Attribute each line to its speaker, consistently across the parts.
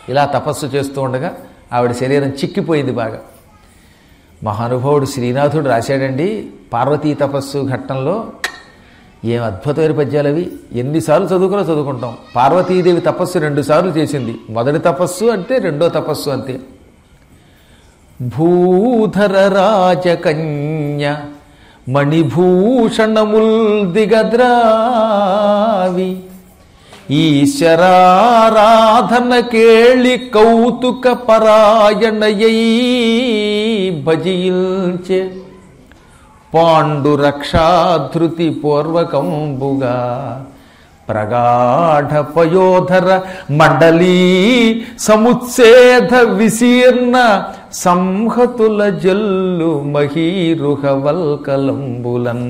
Speaker 1: ఇలా తపస్సు చేస్తూ ఉండగా ఆవిడ శరీరం చిక్కిపోయింది బాగా మహానుభావుడు శ్రీనాథుడు రాశాడండి పార్వతీ తపస్సు ఘట్టంలో ఏం అద్భుతమైన పద్యాలు అవి ఎన్నిసార్లు చదువుకున్నా చదువుకుంటాం పార్వతీదేవి తపస్సు రెండు సార్లు చేసింది మొదటి తపస్సు అంటే రెండో తపస్సు అంతే భూధర రాజకన్య మణిభూషణముల్ దిగద్రావి ఈశ్వరారాధన కేళి కౌతుక పరాయణయై భజిల్చే పాండురక్షాధృతి పూర్వకంబుగా ప్రగాఢ పయోధర మండలీ సముచ్ఛేద విశీర్ణ సంహతుల జల్లు మహీరుహ వల్కలంబులన్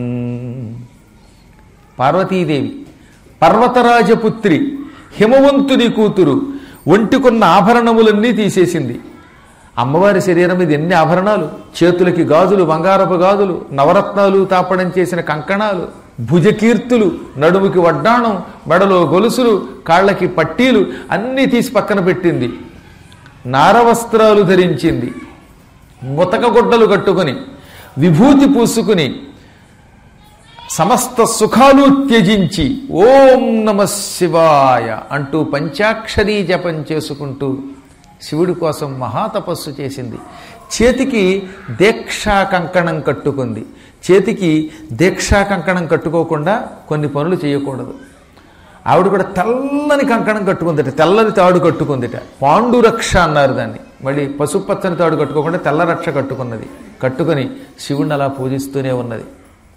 Speaker 1: పార్వతీదేవి పర్వతరాజపుత్రి హిమవంతుని కూతురు ఒంటికున్న ఆభరణములన్నీ తీసేసింది అమ్మవారి శరీరం మీద ఎన్ని ఆభరణాలు చేతులకి గాజులు బంగారపు గాజులు నవరత్నాలు తాపడం చేసిన కంకణాలు భుజకీర్తులు నడుముకి వడ్డాణం మెడలో గొలుసులు కాళ్ళకి పట్టీలు అన్నీ తీసి పక్కన పెట్టింది నారవస్త్రాలు ధరించింది ముతక గుడ్డలు కట్టుకుని విభూతి పూసుకుని సమస్త సుఖాలు త్యజించి ఓం నమ శివాయ అంటూ పంచాక్షరీ జపం చేసుకుంటూ శివుడి కోసం మహాతపస్సు చేసింది చేతికి దీక్షా కంకణం కట్టుకుంది చేతికి దీక్షా కంకణం కట్టుకోకుండా కొన్ని పనులు చేయకూడదు ఆవిడ కూడా తెల్లని కంకణం కట్టుకుందిట తెల్లని తాడు కట్టుకుందిట పాండురక్ష అన్నారు దాన్ని మళ్ళీ పసుపచ్చని తాడు కట్టుకోకుండా తెల్ల రక్ష కట్టుకున్నది కట్టుకొని శివుణ్ణి అలా పూజిస్తూనే ఉన్నది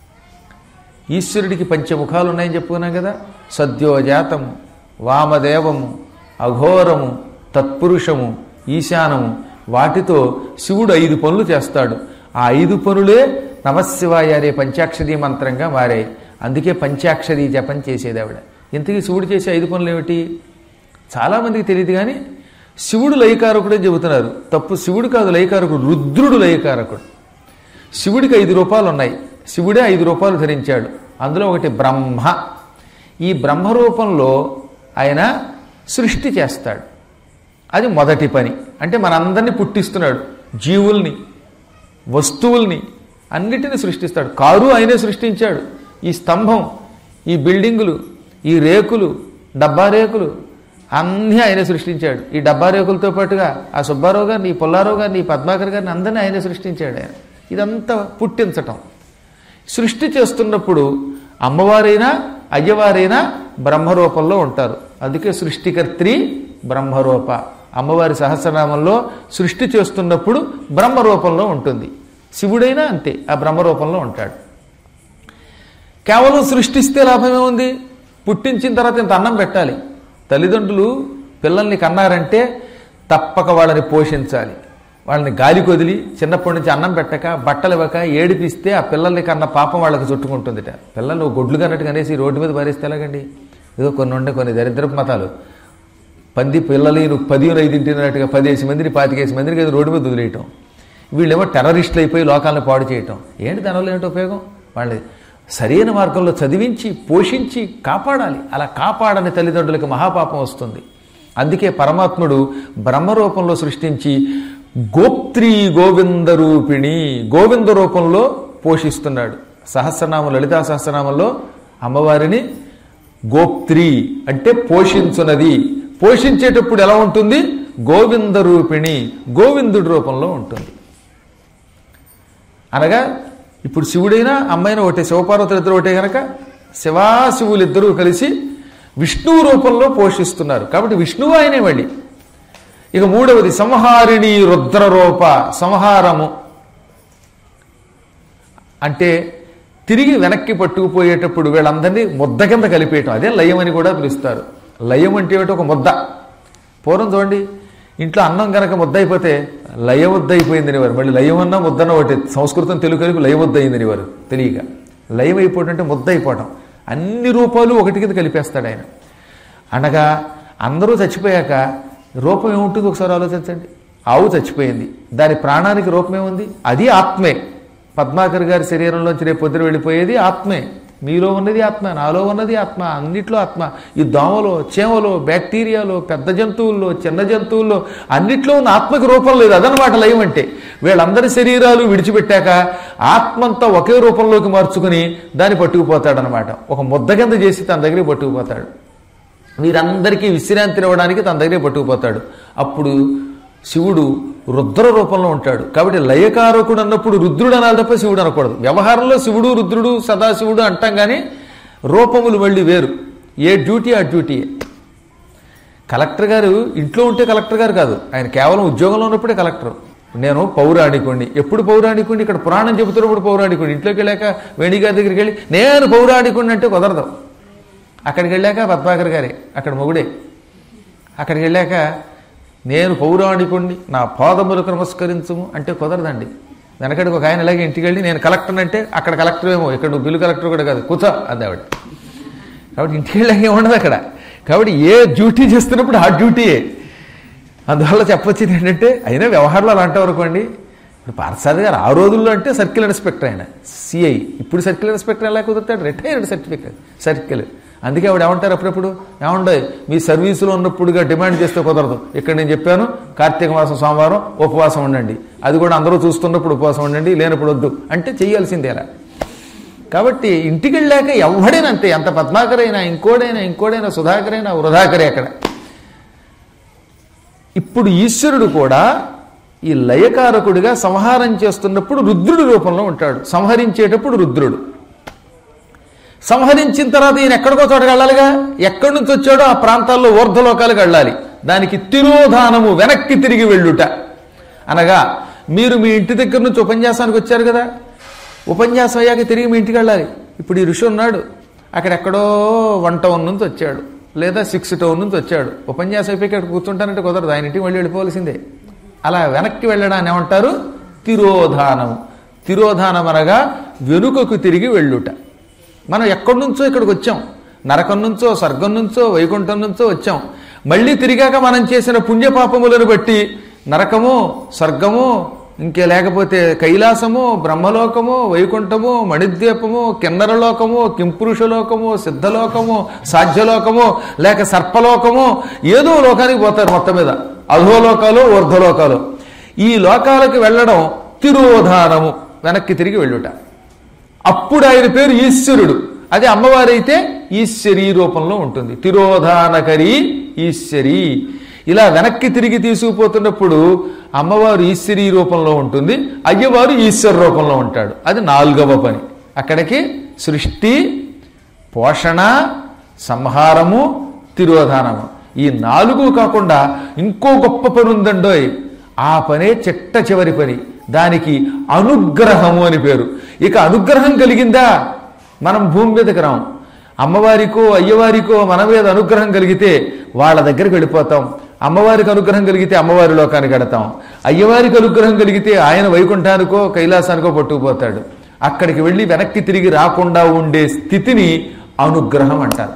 Speaker 1: ఈశ్వరుడికి పంచముఖాలు ఉన్నాయని చెప్పుకున్నాం కదా సద్యోజాతము వామదేవము అఘోరము తత్పురుషము ఈశానము వాటితో శివుడు ఐదు పనులు చేస్తాడు ఆ ఐదు పనులే నమశివాయ అనే పంచాక్షరీ మంత్రంగా మారాయి అందుకే పంచాక్షరీ జపం చేసేది ఆవిడ ఇంతకీ శివుడు చేసే ఐదు పనులు ఏమిటి చాలామందికి తెలియదు కానీ శివుడు లయకారకుడే చెబుతున్నారు తప్పు శివుడు కాదు లయకారకుడు రుద్రుడు లయకారకుడు శివుడికి ఐదు రూపాలు ఉన్నాయి శివుడే ఐదు రూపాయలు ధరించాడు అందులో ఒకటి బ్రహ్మ ఈ బ్రహ్మ రూపంలో ఆయన సృష్టి చేస్తాడు అది మొదటి పని అంటే మనందరినీ పుట్టిస్తున్నాడు జీవుల్ని వస్తువుల్ని అన్నిటిని సృష్టిస్తాడు కారు ఆయనే సృష్టించాడు ఈ స్తంభం ఈ బిల్డింగులు ఈ రేకులు డబ్బా రేకులు అన్నీ ఆయనే సృష్టించాడు ఈ డబ్బా రేకులతో పాటుగా ఆ సుబ్బారావు గారిని ఈ పుల్లారావు గారిని ఈ పద్మాకర్ గారిని అందరినీ ఆయనే సృష్టించాడు ఆయన ఇదంతా పుట్టించటం సృష్టి చేస్తున్నప్పుడు అమ్మవారైనా అయ్యవారైనా బ్రహ్మరూపంలో ఉంటారు అందుకే సృష్టికర్త్రి బ్రహ్మరూప అమ్మవారి సహస్రనామంలో సృష్టి చేస్తున్నప్పుడు బ్రహ్మరూపంలో ఉంటుంది శివుడైనా అంతే ఆ బ్రహ్మరూపంలో ఉంటాడు కేవలం సృష్టిస్తే లాభమే ఉంది పుట్టించిన తర్వాత ఇంత అన్నం పెట్టాలి తల్లిదండ్రులు పిల్లల్ని కన్నారంటే తప్పక వాళ్ళని పోషించాలి వాళ్ళని గాలి కొదిలి చిన్నప్పటి నుంచి అన్నం పెట్టక బట్టలు ఇవ్వక ఏడిపిస్తే ఆ పిల్లల్ని కన్న పాపం వాళ్ళకి చుట్టుకుంటుందిట పిల్లలు గొడ్లు కన్నట్టు కనేసి రోడ్డు మీద పారేస్తే ఎలాగండి ఏదో కొన్ని ఉండే కొన్ని దరిద్రపు మతాలు పంది పిల్లలు నువ్వు పది ఐదు తింటున్నట్టుగా పదిహేసి మందిని పాతికేసి మందిని ఏదో రోడ్డు మీద వదిలేయటం వీళ్ళేమో టెర్రరిస్టులు అయిపోయి లోకాలను పాడు చేయటం ఏంటి దానివల్ల ఏంటి ఉపయోగం వాళ్ళని సరైన మార్గంలో చదివించి పోషించి కాపాడాలి అలా కాపాడని తల్లిదండ్రులకి మహాపాపం వస్తుంది అందుకే పరమాత్ముడు బ్రహ్మరూపంలో సృష్టించి గోప్త్రీ గోవింద రూపిణి గోవింద రూపంలో పోషిస్తున్నాడు సహస్రనామం లలితా సహస్రనామంలో అమ్మవారిని గోప్త్రి అంటే పోషించున్నది పోషించేటప్పుడు ఎలా ఉంటుంది గోవింద రూపిణి గోవిందుడి రూపంలో ఉంటుంది అనగా ఇప్పుడు శివుడైనా అమ్మాయినా ఒకటే శివపార్వతులు ఇద్దరు ఒకటే కనుక శివాశివులు ఇద్దరూ కలిసి విష్ణువు రూపంలో పోషిస్తున్నారు కాబట్టి విష్ణువు ఆయనే మళ్ళీ ఇక మూడవది సంహారిణి రుద్రరూప సంహారము అంటే తిరిగి వెనక్కి పట్టుకుపోయేటప్పుడు వీళ్ళందరినీ ముద్ద కింద కలిపేయటం అదే లయం అని కూడా పిలుస్తారు లయం అంటే ఏమిటి ఒక ముద్ద పూర్వం చూడండి ఇంట్లో అన్నం కనుక ముద్ద అయిపోతే లయముద్ద అయిపోయిందని వారు మళ్ళీ లయం అన్నా ముద్దన ఒకటి సంస్కృతం తెలుగు కలిపి లయముద్ద అయిందని వారు తెలియక లయం అయిపోవటం అంటే ముద్ద అయిపోవటం అన్ని రూపాలు ఒకటి కింద కలిపేస్తాడు ఆయన అనగా అందరూ చచ్చిపోయాక రూపం ఏముంటుంది ఒకసారి ఆలోచించండి ఆవు చచ్చిపోయింది దాని ప్రాణానికి రూపం ఏముంది అది ఆత్మే పద్మాకర్ గారి శరీరంలోంచి రేపు పొద్దున వెళ్ళిపోయేది ఆత్మే మీలో ఉన్నది ఆత్మ నాలో ఉన్నది ఆత్మ అన్నిట్లో ఆత్మ ఈ దోమలో చేమలో బ్యాక్టీరియాలో పెద్ద జంతువుల్లో చిన్న జంతువుల్లో అన్నిట్లో ఉన్న ఆత్మకి రూపం లేదు అదనమాట లయం అంటే వీళ్ళందరి శరీరాలు విడిచిపెట్టాక ఆత్మంతా ఒకే రూపంలోకి మార్చుకుని దాన్ని పట్టుకుపోతాడనమాట ఒక ముద్ద కింద చేసి తన దగ్గరికి పట్టుకుపోతాడు వీరందరికీ విశ్రాంతి ఇవ్వడానికి తన దగ్గరే పట్టుకుపోతాడు అప్పుడు శివుడు రుద్ర రూపంలో ఉంటాడు కాబట్టి లయకారకుడు అన్నప్పుడు రుద్రుడు అనాలి తప్ప శివుడు అనకూడదు వ్యవహారంలో శివుడు రుద్రుడు సదాశివుడు అంటాం కానీ రూపములు మళ్ళీ వేరు ఏ డ్యూటీ ఆ డ్యూటీయే కలెక్టర్ గారు ఇంట్లో ఉంటే కలెక్టర్ గారు కాదు ఆయన కేవలం ఉద్యోగంలో ఉన్నప్పుడే కలెక్టర్ నేను పౌరాణికుణ్ణి ఎప్పుడు పౌరాణికుణ్ణి ఇక్కడ పురాణం చెబుతున్నప్పుడు పౌరాణికుణ్ణి ఇంట్లోకి వెళ్ళాక వేణిగారి దగ్గరికి వెళ్ళి నేను పౌరాణికుణ్ణి అంటే కుదరదు అక్కడికి వెళ్ళాక పద్మాకర్ గారే అక్కడ మొగుడే అక్కడికి వెళ్ళాక నేను పౌరాణికుణ్ణి నా పాదములకు నమస్కరించుము అంటే కుదరదండి వెనకడికి ఒక ఆయన ఇలాగే ఇంటికి వెళ్ళి నేను కలెక్టర్ అంటే అక్కడ కలెక్టర్ ఏమో ఇక్కడ నువ్వు బిల్లు కలెక్టర్ కూడా కాదు కూర్చో అంది ఆవిడ కాబట్టి ఇంటికి వెళ్ళాక ఏముండదు అక్కడ కాబట్టి ఏ డ్యూటీ చేస్తున్నప్పుడు ఆ డ్యూటీయే అందువల్ల చెప్పొచ్చింది ఏంటంటే అయినా వ్యవహారంలో అలా అంటారు అనుకోండి ఇప్పుడు పార్థసారథి గారు ఆ రోజుల్లో అంటే సర్కిల్ ఇన్స్పెక్టర్ ఆయన సిఐ ఇప్పుడు సర్కిల్ ఇన్స్పెక్టర్ ఎలా కుదురుతాడు రిటైర్డ్ సర్టిఫికేట్ సర్కిల్ అందుకే ఆవిడ ఏమంటారు అప్పుడప్పుడు ఏమండే మీ సర్వీసులో ఉన్నప్పుడుగా డిమాండ్ చేస్తే కుదరదు ఇక్కడ నేను చెప్పాను కార్తీక మాసం సోమవారం ఉపవాసం ఉండండి అది కూడా అందరూ చూస్తున్నప్పుడు ఉపవాసం ఉండండి లేనప్పుడు వద్దు అంటే చేయాల్సిందేరా కాబట్టి ఇంటికి వెళ్ళాక ఎవడైనా అంతే ఎంత పద్మాకరైనా ఇంకోడైనా ఇంకోడైనా సుధాకరైనా వృధాకరే అక్కడ ఇప్పుడు ఈశ్వరుడు కూడా ఈ లయకారకుడిగా సంహారం చేస్తున్నప్పుడు రుద్రుడి రూపంలో ఉంటాడు సంహరించేటప్పుడు రుద్రుడు సంహరించిన తర్వాత ఈయన ఎక్కడికో చోటకి వెళ్ళాలిగా ఎక్కడి నుంచి వచ్చాడో ఆ ప్రాంతాల్లో ఊర్ధ్వలోకాలకు వెళ్ళాలి దానికి తిరోధానము వెనక్కి తిరిగి వెళ్ళుట అనగా మీరు మీ ఇంటి దగ్గర నుంచి ఉపన్యాసానికి వచ్చారు కదా ఉపన్యాసం అయ్యాక తిరిగి మీ ఇంటికి వెళ్ళాలి ఇప్పుడు ఈ ఋషి ఉన్నాడు అక్కడెక్కడో వన్ టౌన్ నుంచి వచ్చాడు లేదా సిక్స్ టౌన్ నుంచి వచ్చాడు ఉపన్యాసం అయిపోయి ఇక్కడ కూర్చుంటానంటే కుదరదు ఆయన ఇంటికి మళ్ళీ వెళ్ళిపోవలసిందే అలా వెనక్కి వెళ్ళడాన్ని ఏమంటారు తిరోధానము తిరోధానం అనగా వెనుకకు తిరిగి వెళ్ళుట మనం ఎక్కడి నుంచో ఇక్కడికి వచ్చాం నరకం నుంచో స్వర్గం నుంచో వైకుంఠం నుంచో వచ్చాం మళ్ళీ తిరిగాక మనం చేసిన పుణ్యపాపములను బట్టి నరకము స్వర్గము ఇంకే లేకపోతే కైలాసము బ్రహ్మలోకము వైకుంఠము మణిద్వీపము కిన్నరలోకము కింపురుషలోకము సిద్ధలోకము సాధ్యలోకము లేక సర్పలోకము ఏదో లోకానికి పోతారు మొత్తం మీద అధోలోకాలు ఊర్ధ్వలోకాలు ఈ లోకాలకు వెళ్ళడం తిరోధానము వెనక్కి తిరిగి వెళ్ళుట అప్పుడు ఆయన పేరు ఈశ్వరుడు అదే అమ్మవారైతే ఈశ్వరీ రూపంలో ఉంటుంది తిరోధానకరి ఈశ్వరి ఇలా వెనక్కి తిరిగి తీసుకుపోతున్నప్పుడు అమ్మవారు ఈశ్వరీ రూపంలో ఉంటుంది అయ్యవారు ఈశ్వర రూపంలో ఉంటాడు అది నాలుగవ పని అక్కడికి సృష్టి పోషణ సంహారము తిరోధానము ఈ నాలుగు కాకుండా ఇంకో గొప్ప పని ఉందండోయ్ ఆ పనే చిట్ట చివరి పని దానికి అనుగ్రహము అని పేరు ఇక అనుగ్రహం కలిగిందా మనం భూమి మీదకి రాం అమ్మవారికో అయ్యవారికో మన మీద అనుగ్రహం కలిగితే వాళ్ళ దగ్గరికి వెళ్ళిపోతాం అమ్మవారికి అనుగ్రహం కలిగితే అమ్మవారి లోకానికి వెడతాం అయ్యవారికి అనుగ్రహం కలిగితే ఆయన వైకుంఠానికో కైలాసానికో పట్టుకుపోతాడు అక్కడికి వెళ్ళి వెనక్కి తిరిగి రాకుండా ఉండే స్థితిని అనుగ్రహం అంటారు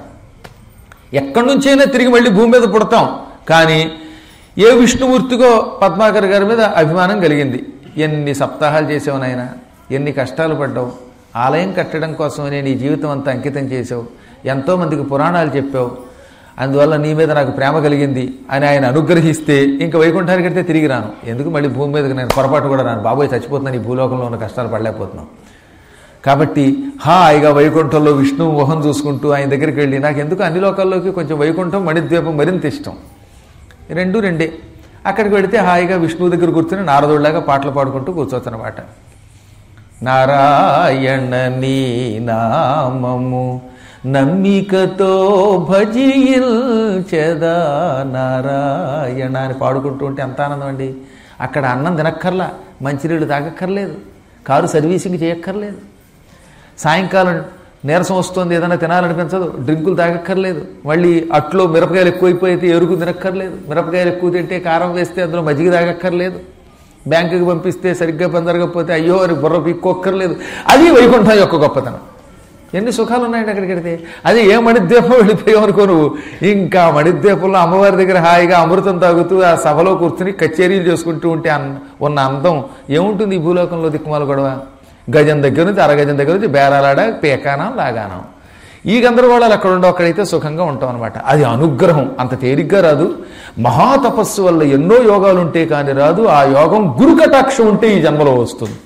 Speaker 1: ఎక్కడి నుంచైనా తిరిగి మళ్ళీ భూమి మీద పుడతాం కానీ ఏ విష్ణుమూర్తికో పద్మాకర్ గారి మీద అభిమానం కలిగింది ఎన్ని సప్తాహాలు చేసావు నాయన ఎన్ని కష్టాలు పడ్డావు ఆలయం కట్టడం కోసమనే నీ జీవితం అంతా అంకితం చేసావు ఎంతోమందికి పురాణాలు చెప్పావు అందువల్ల నీ మీద నాకు ప్రేమ కలిగింది అని ఆయన అనుగ్రహిస్తే ఇంకా వైకుంఠానికి వెళ్తే తిరిగి రాను ఎందుకు మళ్ళీ భూమి మీదకి నేను పొరపాటు కూడా రాను బాబోయ్ చచ్చిపోతున్నాను ఈ భూలోకంలో ఉన్న కష్టాలు పడలేకపోతున్నాం కాబట్టి హాయిగా వైకుంఠంలో విష్ణువు మొహం చూసుకుంటూ ఆయన దగ్గరికి వెళ్ళి నాకు ఎందుకు అన్ని లోకాల్లోకి కొంచెం వైకుంఠం మణిద్వీపం మరింత ఇష్టం రెండు రెండే అక్కడికి వెళితే హాయిగా విష్ణువు దగ్గర కూర్చొని నారదుడిలాగా పాటలు పాడుకుంటూ కూర్చోవచ్చు అనమాట నారాయణ నీ నామము నమ్మికతో భజించదా నారాయణ అని పాడుకుంటూ ఉంటే ఎంత ఆనందం అండి అక్కడ అన్నం తినక్కర్లా మంచినీళ్ళు తాగక్కర్లేదు కారు సర్వీసింగ్ చేయక్కర్లేదు సాయంకాలం నీరసం వస్తుంది ఏదైనా తినాలనిపించదు డ్రింకులు తాగక్కర్లేదు మళ్ళీ అట్లో మిరపకాయలు ఎక్కువైపోయితే ఎరుకు తినక్కర్లేదు మిరపకాయలు ఎక్కువ తింటే కారం వేస్తే అందులో మజ్జిగ తాగక్కర్లేదు బ్యాంకుకి పంపిస్తే సరిగ్గా పని జరగకపోతే అయ్యో అని బుర్ర పీక్కోక్కర్లేదు అది వైకుంఠం యొక్క గొప్పతనం ఎన్ని సుఖాలు ఉన్నాయండి అక్కడికి వెడితే అది ఏ మణిద్వీపం వెళ్ళిపోయావు అనుకో నువ్వు ఇంకా మణిద్వీపంలో అమ్మవారి దగ్గర హాయిగా అమృతం తాగుతూ ఆ సభలో కూర్చుని కచేరీలు చేసుకుంటూ ఉంటే అన్న ఉన్న అందం ఏముంటుంది ఈ భూలోకంలో దిక్కుమాల గొడవ గజం దగ్గర నుంచి అరగజం దగ్గర నుంచి బేరాలాడ పేకానం లాగానం ఈ గందరగోళాలు అక్కడ ఉండవు అక్కడైతే సుఖంగా ఉంటాం అనమాట అది అనుగ్రహం అంత తేలిగ్గా రాదు మహాతపస్సు వల్ల ఎన్నో యోగాలు ఉంటే కానీ రాదు ఆ యోగం గురు కటాక్షం ఉంటే ఈ జన్మలో వస్తుంది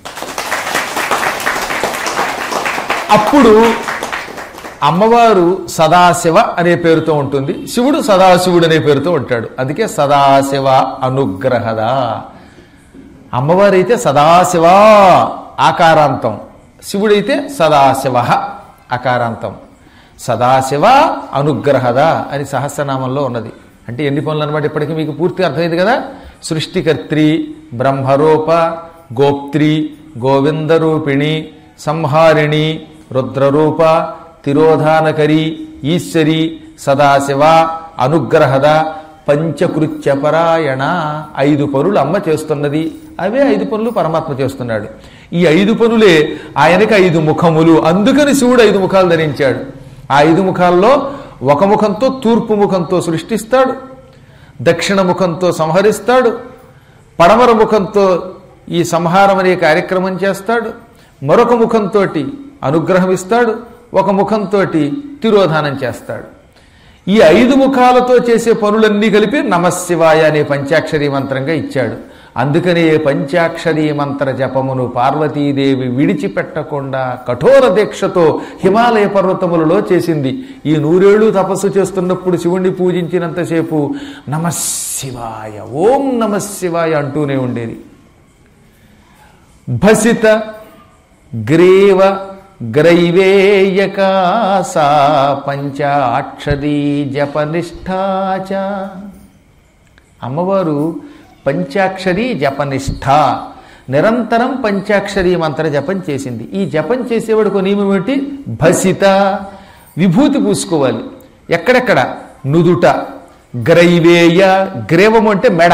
Speaker 1: అప్పుడు అమ్మవారు సదాశివ అనే పేరుతో ఉంటుంది శివుడు సదాశివుడు అనే పేరుతో ఉంటాడు అందుకే సదాశివ అనుగ్రహద అమ్మవారు అయితే సదాశివ ఆకారాంతం శివుడైతే సదాశివ అకారాంతం సదాశివ అనుగ్రహద అని సహస్రనామంలో ఉన్నది అంటే ఎన్ని పనులు అనమాట ఇప్పటికీ మీకు పూర్తిగా అర్థమైంది కదా సృష్టికర్త్రి బ్రహ్మరూప గోప్త్రి గోవిందరూపిణి సంహారిణి రుద్రరూప తిరోధానకరి ఈశ్వరి సదాశివ అనుగ్రహద పంచకృత్యపరాయణ ఐదు పనులు అమ్మ చేస్తున్నది అవే ఐదు పనులు పరమాత్మ చేస్తున్నాడు ఈ ఐదు పనులే ఆయనకి ఐదు ముఖములు అందుకని శివుడు ఐదు ముఖాలు ధరించాడు ఆ ఐదు ముఖాల్లో ఒక ముఖంతో తూర్పు ముఖంతో సృష్టిస్తాడు దక్షిణ ముఖంతో సంహరిస్తాడు పడమర ముఖంతో ఈ సంహారం అనే కార్యక్రమం చేస్తాడు మరొక ముఖంతో అనుగ్రహం ఇస్తాడు ఒక ముఖంతో తిరోధానం చేస్తాడు ఈ ఐదు ముఖాలతో చేసే పనులన్నీ కలిపి నమశివాయ అనే పంచాక్షరీ మంత్రంగా ఇచ్చాడు అందుకనే పంచాక్షరీ మంత్ర జపమును పార్వతీదేవి విడిచిపెట్టకుండా కఠోర దీక్షతో హిమాలయ పర్వతములలో చేసింది ఈ నూరేళ్లు తపస్సు చేస్తున్నప్పుడు శివుణ్ణి పూజించినంతసేపు నమశివాయ ఓం నమశివాయ అంటూనే ఉండేది భసిత గ్రీవ గ్రైవేయకాసా పంచాక్షరీ జపనిష్ఠాచ అమ్మవారు పంచాక్షరి జపనిష్ఠ నిరంతరం పంచాక్షరి మంత్ర జపం చేసింది ఈ జపం చేసేవాడు ఒక నియమం ఏమిటి భసిత విభూతి పూసుకోవాలి ఎక్కడెక్కడ నుదుట గ్రైవేయ గ్రేవము అంటే మెడ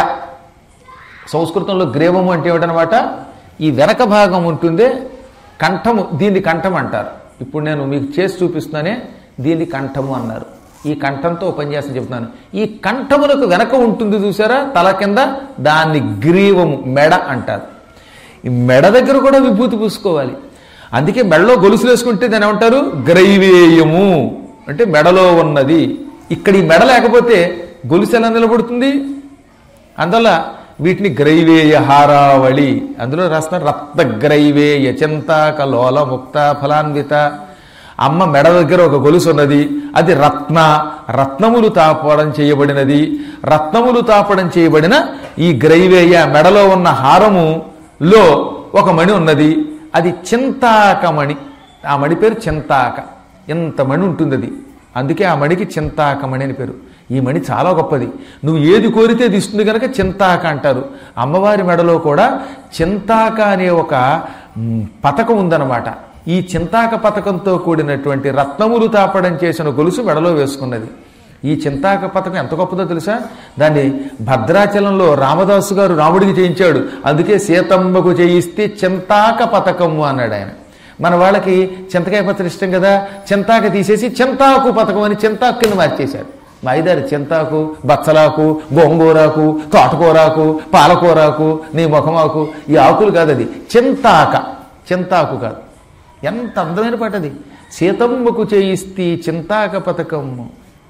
Speaker 1: సంస్కృతంలో గ్రేవము అంటే ఏమిటనమాట ఈ వెనక భాగం ఉంటుందే కంఠము దీన్ని కంఠం అంటారు ఇప్పుడు నేను మీకు చేసి చూపిస్తున్నానే దీన్ని కంఠము అన్నారు ఈ కంఠంతో ఉపన్యాసం చెప్తున్నాను ఈ కంఠమునకు వెనక ఉంటుంది చూసారా తల కింద దాన్ని గ్రీవము మెడ అంటారు ఈ మెడ దగ్గర కూడా విభూతి పూసుకోవాలి అందుకే మెడలో గొలుసులు వేసుకుంటే దాన్ని ఏమంటారు గ్రైవేయము అంటే మెడలో ఉన్నది ఇక్కడ ఈ మెడ లేకపోతే గొలుసు ఎలా నిలబడుతుంది అందువల్ల వీటిని గ్రైవేయ హారావళి అందులో రాస్తున్నారు రక్తగ్రైవేయ చింతాక లోల ముక్త ఫలాన్విత అమ్మ మెడ దగ్గర ఒక గొలుసు ఉన్నది అది రత్న రత్నములు తాపడం చేయబడినది రత్నములు తాపడం చేయబడిన ఈ గ్రైవేయ మెడలో ఉన్న హారములో ఒక మణి ఉన్నది అది చింతాకమణి ఆ మణి పేరు చింతాక ఎంత మణి ఉంటుంది అది అందుకే ఆ మణికి చింతాకమణి అని పేరు ఈ మణి చాలా గొప్పది నువ్వు ఏది కోరితే అది ఇస్తుంది కనుక చింతాక అంటారు అమ్మవారి మెడలో కూడా చింతాక అనే ఒక మ్, పథకం ఉందన్నమాట ఈ చింతాక పథకంతో కూడినటువంటి రత్నములు తాపడం చేసిన గొలుసు మెడలో వేసుకున్నది ఈ చింతాక పథకం ఎంత గొప్పదో తెలుసా దాన్ని భద్రాచలంలో రామదాసు గారు రాముడికి చేయించాడు అందుకే సీతమ్మకు చేయిస్తే చింతాక పథకము అన్నాడు ఆయన మన వాళ్ళకి చింతకాయ పత్రం ఇష్టం కదా చింతాక తీసేసి చింతాకు పథకం అని చింతాకు కింద మార్చేశాడు మా ఐదారు చింతాకు బచ్చలాకు గోంగూరాకు తోటకూరాకు పాలకూరాకు నీ ముఖమాకు ఈ ఆకులు కాదు అది చింతాక చింతాకు కాదు ఎంత అందమైన పాట అది సీతమ్మకు చేయిస్తే చింతాక పథకము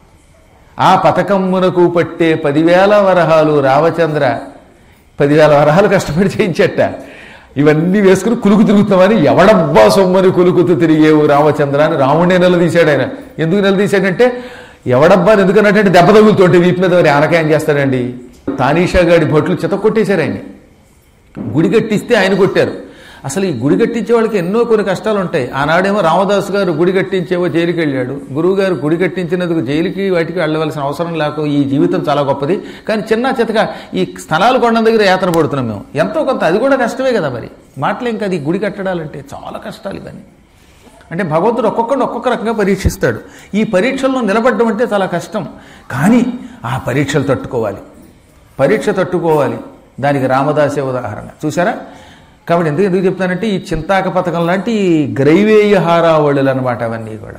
Speaker 1: ఆ పథకమ్మునకు పట్టే పదివేల వరహాలు రామచంద్ర పదివేల వరహాలు కష్టపడి చేయించట ఇవన్నీ వేసుకుని కులుకు తిరుగుతామని ఎవడబ్బా సొమ్మని కులుకుతూ తిరిగేవు రామచంద్ర అని రాముడే నిలదీశాడు ఆయన ఎందుకు నిలదీశాడంటే ఎవడబ్బా అని ఎందుకన్నట్టు దెబ్బ తగులుతుంటే వీపు మీద మరి ఆనకాయం చేస్తాడండి తానీషా గాడి భట్లు చిత కొట్టేశారు ఆయన్ని గుడి కట్టిస్తే ఆయన కొట్టారు అసలు ఈ గుడి కట్టించే వాళ్ళకి ఎన్నో కొన్ని కష్టాలు ఉంటాయి ఆనాడేమో రామదాసు గారు గుడి కట్టించేవో జైలుకి వెళ్ళాడు గురువు గారు గుడి కట్టించినందుకు జైలుకి వాటికి వెళ్ళవలసిన అవసరం లేక ఈ జీవితం చాలా గొప్పది కానీ చిన్న చితక ఈ స్థలాలు కొండ దగ్గర యాత్ర పడుతున్నాం మేము ఎంతో కొంత అది కూడా కష్టమే కదా మరి మాటలు ఇంకా అది గుడి కట్టడాలంటే చాలా కష్టాలు ఇవన్నీ అంటే భగవంతుడు ఒక్కొక్కడు ఒక్కొక్క రకంగా పరీక్షిస్తాడు ఈ పరీక్షల్లో నిలబడడం అంటే చాలా కష్టం కానీ ఆ పరీక్షలు తట్టుకోవాలి పరీక్ష తట్టుకోవాలి దానికి రామదాసే ఉదాహరణ చూసారా కాబట్టి ఎందుకు ఎందుకు చెప్తానంటే ఈ చింతాక పథకం లాంటి ఈ గ్రైవేయ హారావళులు అనమాట అవన్నీ కూడా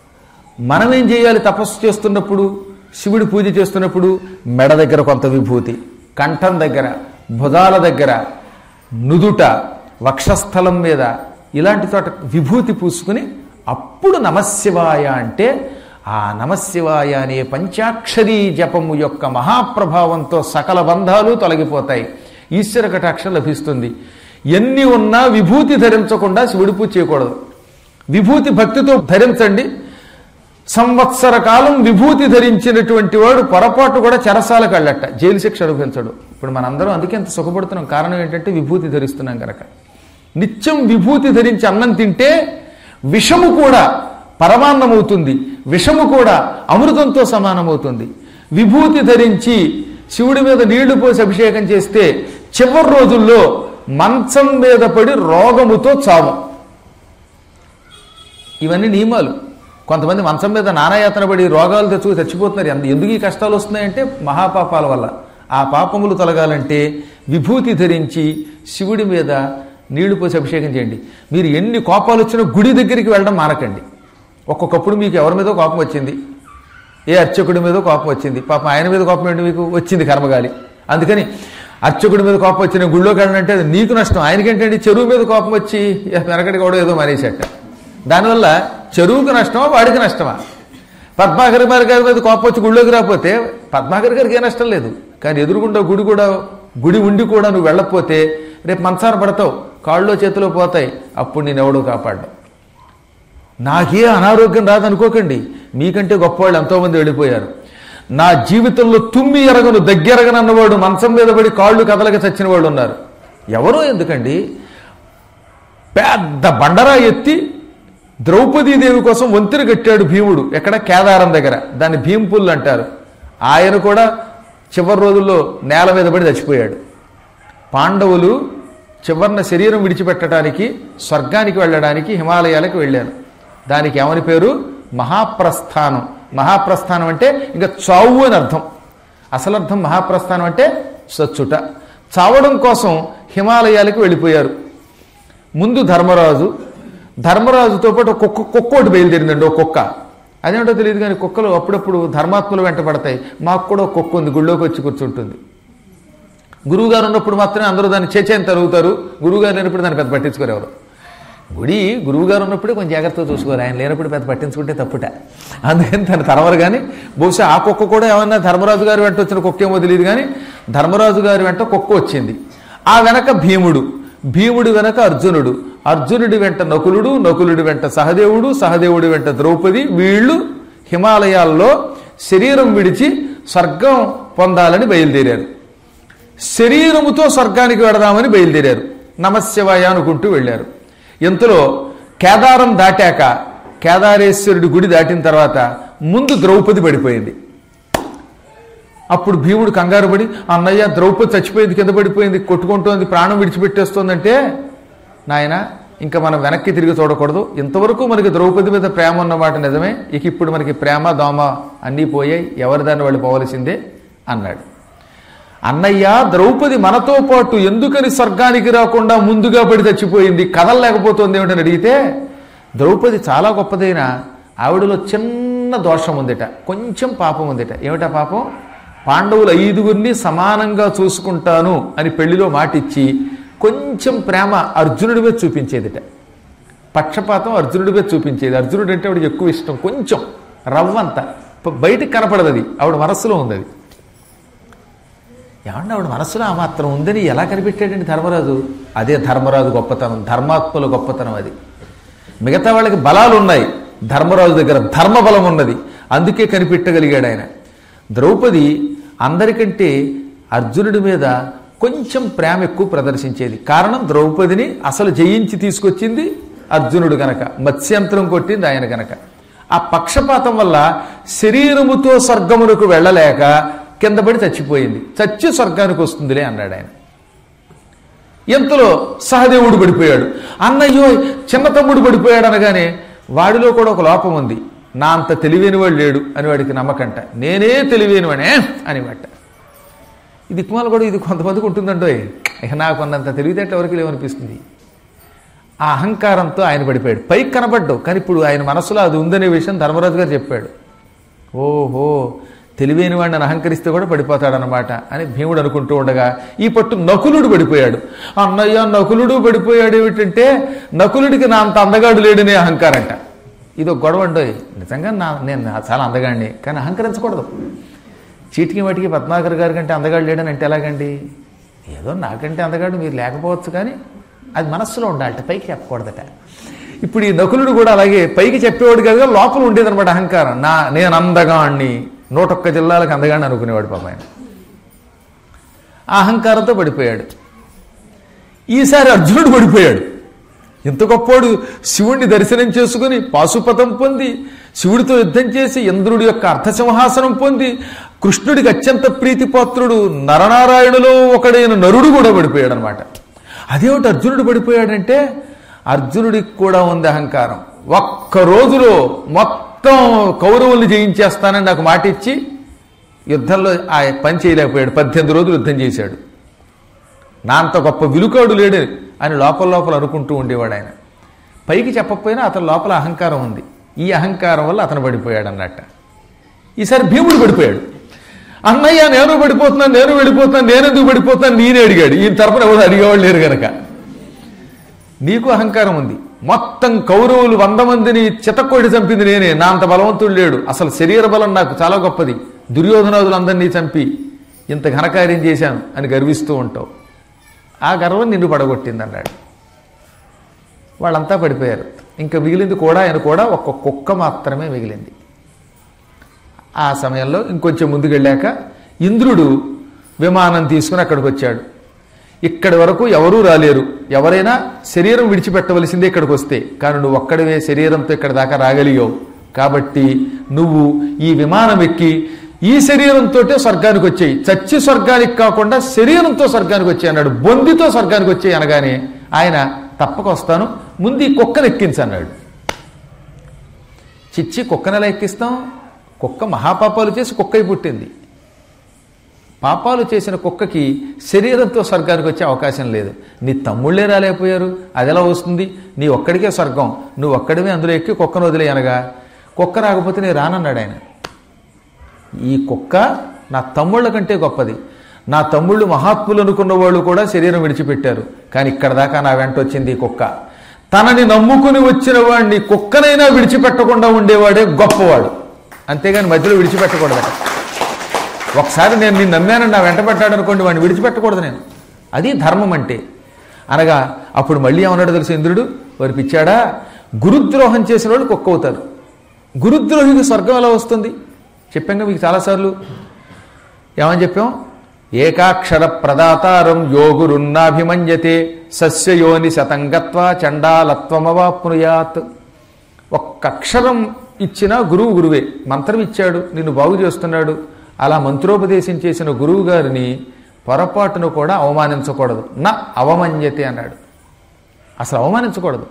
Speaker 1: మనం ఏం చేయాలి తపస్సు చేస్తున్నప్పుడు శివుడి పూజ చేస్తున్నప్పుడు మెడ దగ్గర కొంత విభూతి కంఠం దగ్గర భుజాల దగ్గర నుదుట వక్షస్థలం మీద ఇలాంటి చోట విభూతి పూసుకుని అప్పుడు నమశివాయ అంటే ఆ నమశివాయ అనే పంచాక్షరీ జపము యొక్క మహాప్రభావంతో సకల బంధాలు తొలగిపోతాయి ఈశ్వర కటాక్షం లభిస్తుంది ఎన్ని ఉన్నా విభూతి ధరించకుండా శివుడి పూజ చేయకూడదు విభూతి భక్తితో ధరించండి సంవత్సర కాలం విభూతి ధరించినటువంటి వాడు పొరపాటు కూడా చెరసాలకు వెళ్ళట జైలు శిక్ష అనుభవించడు ఇప్పుడు మనందరం అందుకే ఎంత సుఖపడుతున్నాం కారణం ఏంటంటే విభూతి ధరిస్తున్నాం కనుక నిత్యం విభూతి ధరించి అన్నం తింటే విషము కూడా పరమాన్నమవుతుంది విషము కూడా అమృతంతో సమానమవుతుంది విభూతి ధరించి శివుడి మీద నీళ్లు పోసి అభిషేకం చేస్తే చివరి రోజుల్లో మంచం మీద పడి రోగముతో చావు ఇవన్నీ నియమాలు కొంతమంది మంచం మీద నానాయాతన పడి రోగాలు తెచ్చుకు చచ్చిపోతున్నారు ఎంత ఎందుకు ఈ కష్టాలు వస్తున్నాయంటే మహాపాపాల వల్ల ఆ పాపములు తొలగాలంటే విభూతి ధరించి శివుడి మీద నీళ్లు పోసి అభిషేకం చేయండి మీరు ఎన్ని కోపాలు వచ్చినా గుడి దగ్గరికి వెళ్ళడం మానకండి ఒక్కొక్కప్పుడు మీకు ఎవరి మీదో కోపం వచ్చింది ఏ అర్చకుడి మీద కోపం వచ్చింది పాపం ఆయన మీద కోపం ఏంటి మీకు వచ్చింది కర్మగాలి అందుకని అర్చకుడి మీద కోపం వచ్చిన గుళ్ళోకి వెళ్ళాలంటే అది నీకు నష్టం ఆయనకేంటంటే చెరువు మీద కోపం వచ్చి వెనకటి కూడా ఏదో మానేసేట దానివల్ల చెరువుకు నష్టమా వాడికి నష్టమా పద్మాకర్ గారి మీద కోపం వచ్చి గుళ్ళోకి రాకపోతే పద్మాకర్ గారికి ఏ నష్టం లేదు కానీ ఎదురుగుండా గుడి కూడా గుడి ఉండి కూడా నువ్వు వెళ్ళకపోతే రేపు మంచాన పడతావు కాళ్ళలో చేతిలో పోతాయి అప్పుడు నేను ఎవడో కాపాడ్డావు నాకే అనారోగ్యం రాదనుకోకండి మీకంటే గొప్పవాళ్ళు ఎంతోమంది వెళ్ళిపోయారు నా జీవితంలో తుమ్మి ఎరగను దగ్గెరగనన్నవాడు మంచం మీద పడి కాళ్ళు కదలక చచ్చిన వాళ్ళు ఉన్నారు ఎవరో ఎందుకండి పెద్ద బండరా ఎత్తి ద్రౌపదీదేవి కోసం వంతెన కట్టాడు భీముడు ఎక్కడ కేదారం దగ్గర దాన్ని భీంపుల్ అంటారు ఆయన కూడా చివరి రోజుల్లో నేల మీద పడి చచ్చిపోయాడు పాండవులు చివరిన శరీరం విడిచిపెట్టడానికి స్వర్గానికి వెళ్ళడానికి హిమాలయాలకు వెళ్ళారు దానికి ఏమని పేరు మహాప్రస్థానం మహాప్రస్థానం అంటే ఇంకా చావు అని అర్థం అసలు అర్థం మహాప్రస్థానం అంటే సచ్చుట చావడం కోసం హిమాలయాలకు వెళ్ళిపోయారు ముందు ధర్మరాజు ధర్మరాజుతో పాటు ఒక కుక్క కుక్క ఒకటి బయలుదేరిందండి ఒక కుక్క అదేంటో తెలియదు కానీ కుక్కలు అప్పుడప్పుడు ధర్మాత్మలు వెంట పడతాయి మాకు కూడా ఒక కుక్క ఉంది గుళ్ళోకి వచ్చి కూర్చుంటుంది గురువుగారు ఉన్నప్పుడు మాత్రమే అందరూ దాన్ని చేచేని తరుగుతారు గురువుగారు లేనప్పుడు దాన్ని పెద్ద పట్టించుకోరు ఎవరు గుడి గురువుగారు ఉన్నప్పుడే కొంచెం జాగ్రత్తగా చూసుకోరు ఆయన లేనప్పుడు పెద్ద పట్టించుకుంటే తప్పుట అందుకని తను తరవరు కానీ బహుశా ఆ కుక్క కూడా ఏమన్నా ధర్మరాజు గారి వెంట వచ్చిన కుక్క ఏమో తెలియదు కానీ ధర్మరాజు గారి వెంట కుక్క వచ్చింది ఆ వెనక భీముడు భీముడి వెనక అర్జునుడు అర్జునుడి వెంట నకులుడు నకులుడి వెంట సహదేవుడు సహదేవుడి వెంట ద్రౌపది వీళ్ళు హిమాలయాల్లో శరీరం విడిచి స్వర్గం పొందాలని బయలుదేరారు శరీరముతో స్వర్గానికి వెడదామని బయలుదేరారు నమశివాయ అనుకుంటూ వెళ్ళారు ఇంతలో కేదారం దాటాక కేదారేశ్వరుడి గుడి దాటిన తర్వాత ముందు ద్రౌపది పడిపోయింది అప్పుడు భీముడు కంగారు పడి అన్నయ్య ద్రౌపది చచ్చిపోయింది కింద పడిపోయింది కొట్టుకుంటోంది ప్రాణం విడిచిపెట్టేస్తోందంటే నాయన ఇంకా మనం వెనక్కి తిరిగి చూడకూడదు ఇంతవరకు మనకి ద్రౌపది మీద ప్రేమ ఉన్నమాట నిజమే ఇక ఇప్పుడు మనకి ప్రేమ దోమ అన్నీ పోయాయి ఎవరి దాన్ని వాళ్ళు పోవలసిందే అన్నాడు అన్నయ్య ద్రౌపది మనతో పాటు ఎందుకని స్వర్గానికి రాకుండా ముందుగా పడి చచ్చిపోయింది కదలలేకపోతుంది ఏమిటని అడిగితే ద్రౌపది చాలా గొప్పదైన ఆవిడలో చిన్న దోషం ఉందిట కొంచెం పాపం ఉందిట ఏమిటా పాపం పాండవులు ఐదుగురిని సమానంగా చూసుకుంటాను అని పెళ్లిలో మాటిచ్చి కొంచెం ప్రేమ అర్జునుడి మీద చూపించేదిట పక్షపాతం అర్జునుడి మీద చూపించేది అర్జునుడు అంటే ఆవిడకి ఎక్కువ ఇష్టం కొంచెం రవ్వంత ప- బయటికి కనపడదు అది ఆవిడ మనస్సులో ఉంది అది ఏమన్నా ఆవిడ మనస్సులో ఆ మాత్రం ఉందని ఎలా కనిపెట్టాడండి ధర్మరాజు అదే ధర్మరాజు గొప్పతనం ధర్మాత్మల గొప్పతనం అది మిగతా వాళ్ళకి బలాలు ఉన్నాయి ధర్మరాజు దగ్గర ధర్మ బలం ఉన్నది అందుకే కనిపెట్టగలిగాడు ఆయన ద్రౌపది అందరికంటే అర్జునుడి మీద కొంచెం ప్రేమ ఎక్కువ ప్రదర్శించేది కారణం ద్రౌపదిని అసలు జయించి తీసుకొచ్చింది అర్జునుడు గనక మత్స్యంతరం కొట్టింది ఆయన గనక ఆ పక్షపాతం వల్ల శరీరముతో స్వర్గమునకు వెళ్ళలేక కింద పడి చచ్చిపోయింది చచ్చి స్వర్గానికి వస్తుందిలే అన్నాడు ఆయన ఎంతలో సహదేవుడు పడిపోయాడు అన్నయ్యో చిన్న తమ్ముడు పడిపోయాడు అనగానే వాడిలో కూడా ఒక లోపం ఉంది నా అంత తెలివైన వాడు లేడు అని వాడికి నమ్మకంట నేనే తెలివైన వాడే అని మాట ఇది దిక్కుమాల కూడా ఇది కొంతమందికి ఉంటుందండో ఇక నాకు అన్నంత తెలివితేటలు ఎవరికి లేవనిపిస్తుంది ఆ అహంకారంతో ఆయన పడిపోయాడు పైకి కనబడ్డావు కానీ ఇప్పుడు ఆయన మనసులో అది ఉందనే విషయం ధర్మరాజు గారు చెప్పాడు ఓహో తెలివైన వాడిని అహంకరిస్తే కూడా పడిపోతాడనమాట అని భీముడు అనుకుంటూ ఉండగా ఈ పట్టు నకులుడు పడిపోయాడు అన్నయ్య నకులుడు పడిపోయాడు ఏమిటంటే నకులుడికి నా అంత అందగాడు లేడనే అహంకారంట ఇది ఒక గొడవ అండి నిజంగా నా నేను చాలా అందగాడిని కానీ అహంకరించకూడదు చీటికి వాటికి పద్మాకర్ గారి కంటే అందగాడు లేడని అంటే ఎలాగండి ఏదో నాకంటే అందగాడు మీరు లేకపోవచ్చు కానీ అది మనస్సులో ఉండాలట పైకి చెప్పకూడదట ఇప్పుడు ఈ నకులుడు కూడా అలాగే పైకి చెప్పేవాడు కదా లోపల ఉండేదన్నమాట అహంకారం నా నేను అందగాణ్ణి నూటొక్క జిల్లాలకు అందగాడిని అనుకునేవాడు పాప ఆయన ఆ అహంకారంతో పడిపోయాడు ఈసారి అర్జునుడు పడిపోయాడు ఇంత గొప్పోడు శివుణ్ణి దర్శనం చేసుకుని పాశుపతం పొంది శివుడితో యుద్ధం చేసి ఇంద్రుడి యొక్క అర్థసింహాసనం పొంది కృష్ణుడికి అత్యంత ప్రీతిపాత్రుడు నరనారాయణులో ఒకడైన నరుడు కూడా పడిపోయాడు అనమాట అదేమిటి అర్జునుడు పడిపోయాడంటే అర్జునుడికి కూడా ఉంది అహంకారం ఒక్క రోజులో మొత్తం కౌరవుల్ని జయించేస్తానని నాకు మాట ఇచ్చి యుద్ధంలో ఆ పని చేయలేకపోయాడు పద్దెనిమిది రోజులు యుద్ధం చేశాడు నా అంత గొప్ప విలుకాడు లేడు అని లోపల లోపల అనుకుంటూ ఉండేవాడు ఆయన పైకి చెప్పకపోయినా అతని లోపల అహంకారం ఉంది ఈ అహంకారం వల్ల అతను పడిపోయాడు అన్నట్ట ఈసారి భీముడు పడిపోయాడు అన్నయ్య నేను పడిపోతున్నాను నేను వెళ్ళిపోతున్నాను నేను ఎందుకు పడిపోతున్నాను నేనే అడిగాడు ఈయన తరపున ఎవరు అడిగేవాళ్ళు లేరు కనుక నీకు అహంకారం ఉంది మొత్తం కౌరవులు వంద మందిని చితక్కోడి చంపింది నేనే నా అంత బలవంతుడు లేడు అసలు శరీర బలం నాకు చాలా గొప్పది దుర్యోధనాదులందరినీ చంపి ఇంత ఘనకార్యం చేశాను అని గర్విస్తూ ఉంటావు ఆ గర్వం నిన్ను పడగొట్టింది అన్నాడు వాళ్ళంతా పడిపోయారు ఇంకా మిగిలింది కూడా ఆయన కూడా ఒక్క కుక్క మాత్రమే మిగిలింది ఆ సమయంలో ఇంకొంచెం ముందుకెళ్ళాక ఇంద్రుడు విమానం తీసుకుని అక్కడికి వచ్చాడు ఇక్కడి వరకు ఎవరూ రాలేరు ఎవరైనా శరీరం విడిచిపెట్టవలసిందే ఇక్కడికి వస్తే కానీ నువ్వు ఒక్కడివే శరీరంతో ఇక్కడ దాకా రాగలిగావు కాబట్టి నువ్వు ఈ విమానం ఎక్కి ఈ శరీరంతో స్వర్గానికి వచ్చాయి చచ్చి స్వర్గానికి కాకుండా శరీరంతో స్వర్గానికి వచ్చాయి అన్నాడు బొందితో స్వర్గానికి వచ్చాయి అనగానే ఆయన తప్పక వస్తాను ముందు ఈ కుక్కను ఎక్కించన్నాడు చిచ్చి కుక్కనెలా ఎక్కిస్తాం కుక్క మహాపాపాలు చేసి కుక్కై పుట్టింది పాపాలు చేసిన కుక్కకి శరీరంతో స్వర్గానికి వచ్చే అవకాశం లేదు నీ తమ్ముళ్ళే రాలేకపోయారు అది ఎలా వస్తుంది నీ ఒక్కడికే స్వర్గం నువ్వు ఒక్కడివే అందులో ఎక్కి కుక్కను వదిలే అనగా కుక్క రాకపోతే నేను రానన్నాడు ఆయన ఈ కుక్క నా తమ్ముళ్ళ కంటే గొప్పది నా తమ్ముళ్ళు మహాత్ములు అనుకున్న వాళ్ళు కూడా శరీరం విడిచిపెట్టారు కానీ ఇక్కడ దాకా నా వెంట వచ్చింది ఈ కుక్క తనని నమ్ముకుని వచ్చిన వాడిని కుక్కనైనా విడిచిపెట్టకుండా ఉండేవాడే గొప్పవాడు అంతేగాని మధ్యలో విడిచిపెట్టకూడదట ఒకసారి నేను నిన్ను నమ్మానని నా వెంట పెట్టాడు అనుకోండి వాడిని విడిచిపెట్టకూడదు నేను అది ధర్మం అంటే అనగా అప్పుడు మళ్ళీ ఏమన్నాడు తెలుసు ఇంద్రుడు వారి పిచ్చాడా గురుద్రోహం చేసిన వాళ్ళు కుక్క అవుతారు గురుద్రోహికి స్వర్గం ఎలా వస్తుంది చెప్పాక మీకు చాలాసార్లు ఏమని చెప్పాం ఏకాక్షర ప్రదాతారం యోగురున్నాభిమన్యతే సస్యయోని శతంగత్వ చండాలత్వమవాప్నుయాత్ ఒక్క అక్షరం ఇచ్చిన గురువు గురువే మంత్రం ఇచ్చాడు నిన్ను బాగు చేస్తున్నాడు అలా మంత్రోపదేశం చేసిన గురువు గారిని పొరపాటును కూడా అవమానించకూడదు నా అవమన్యతే అన్నాడు అసలు అవమానించకూడదు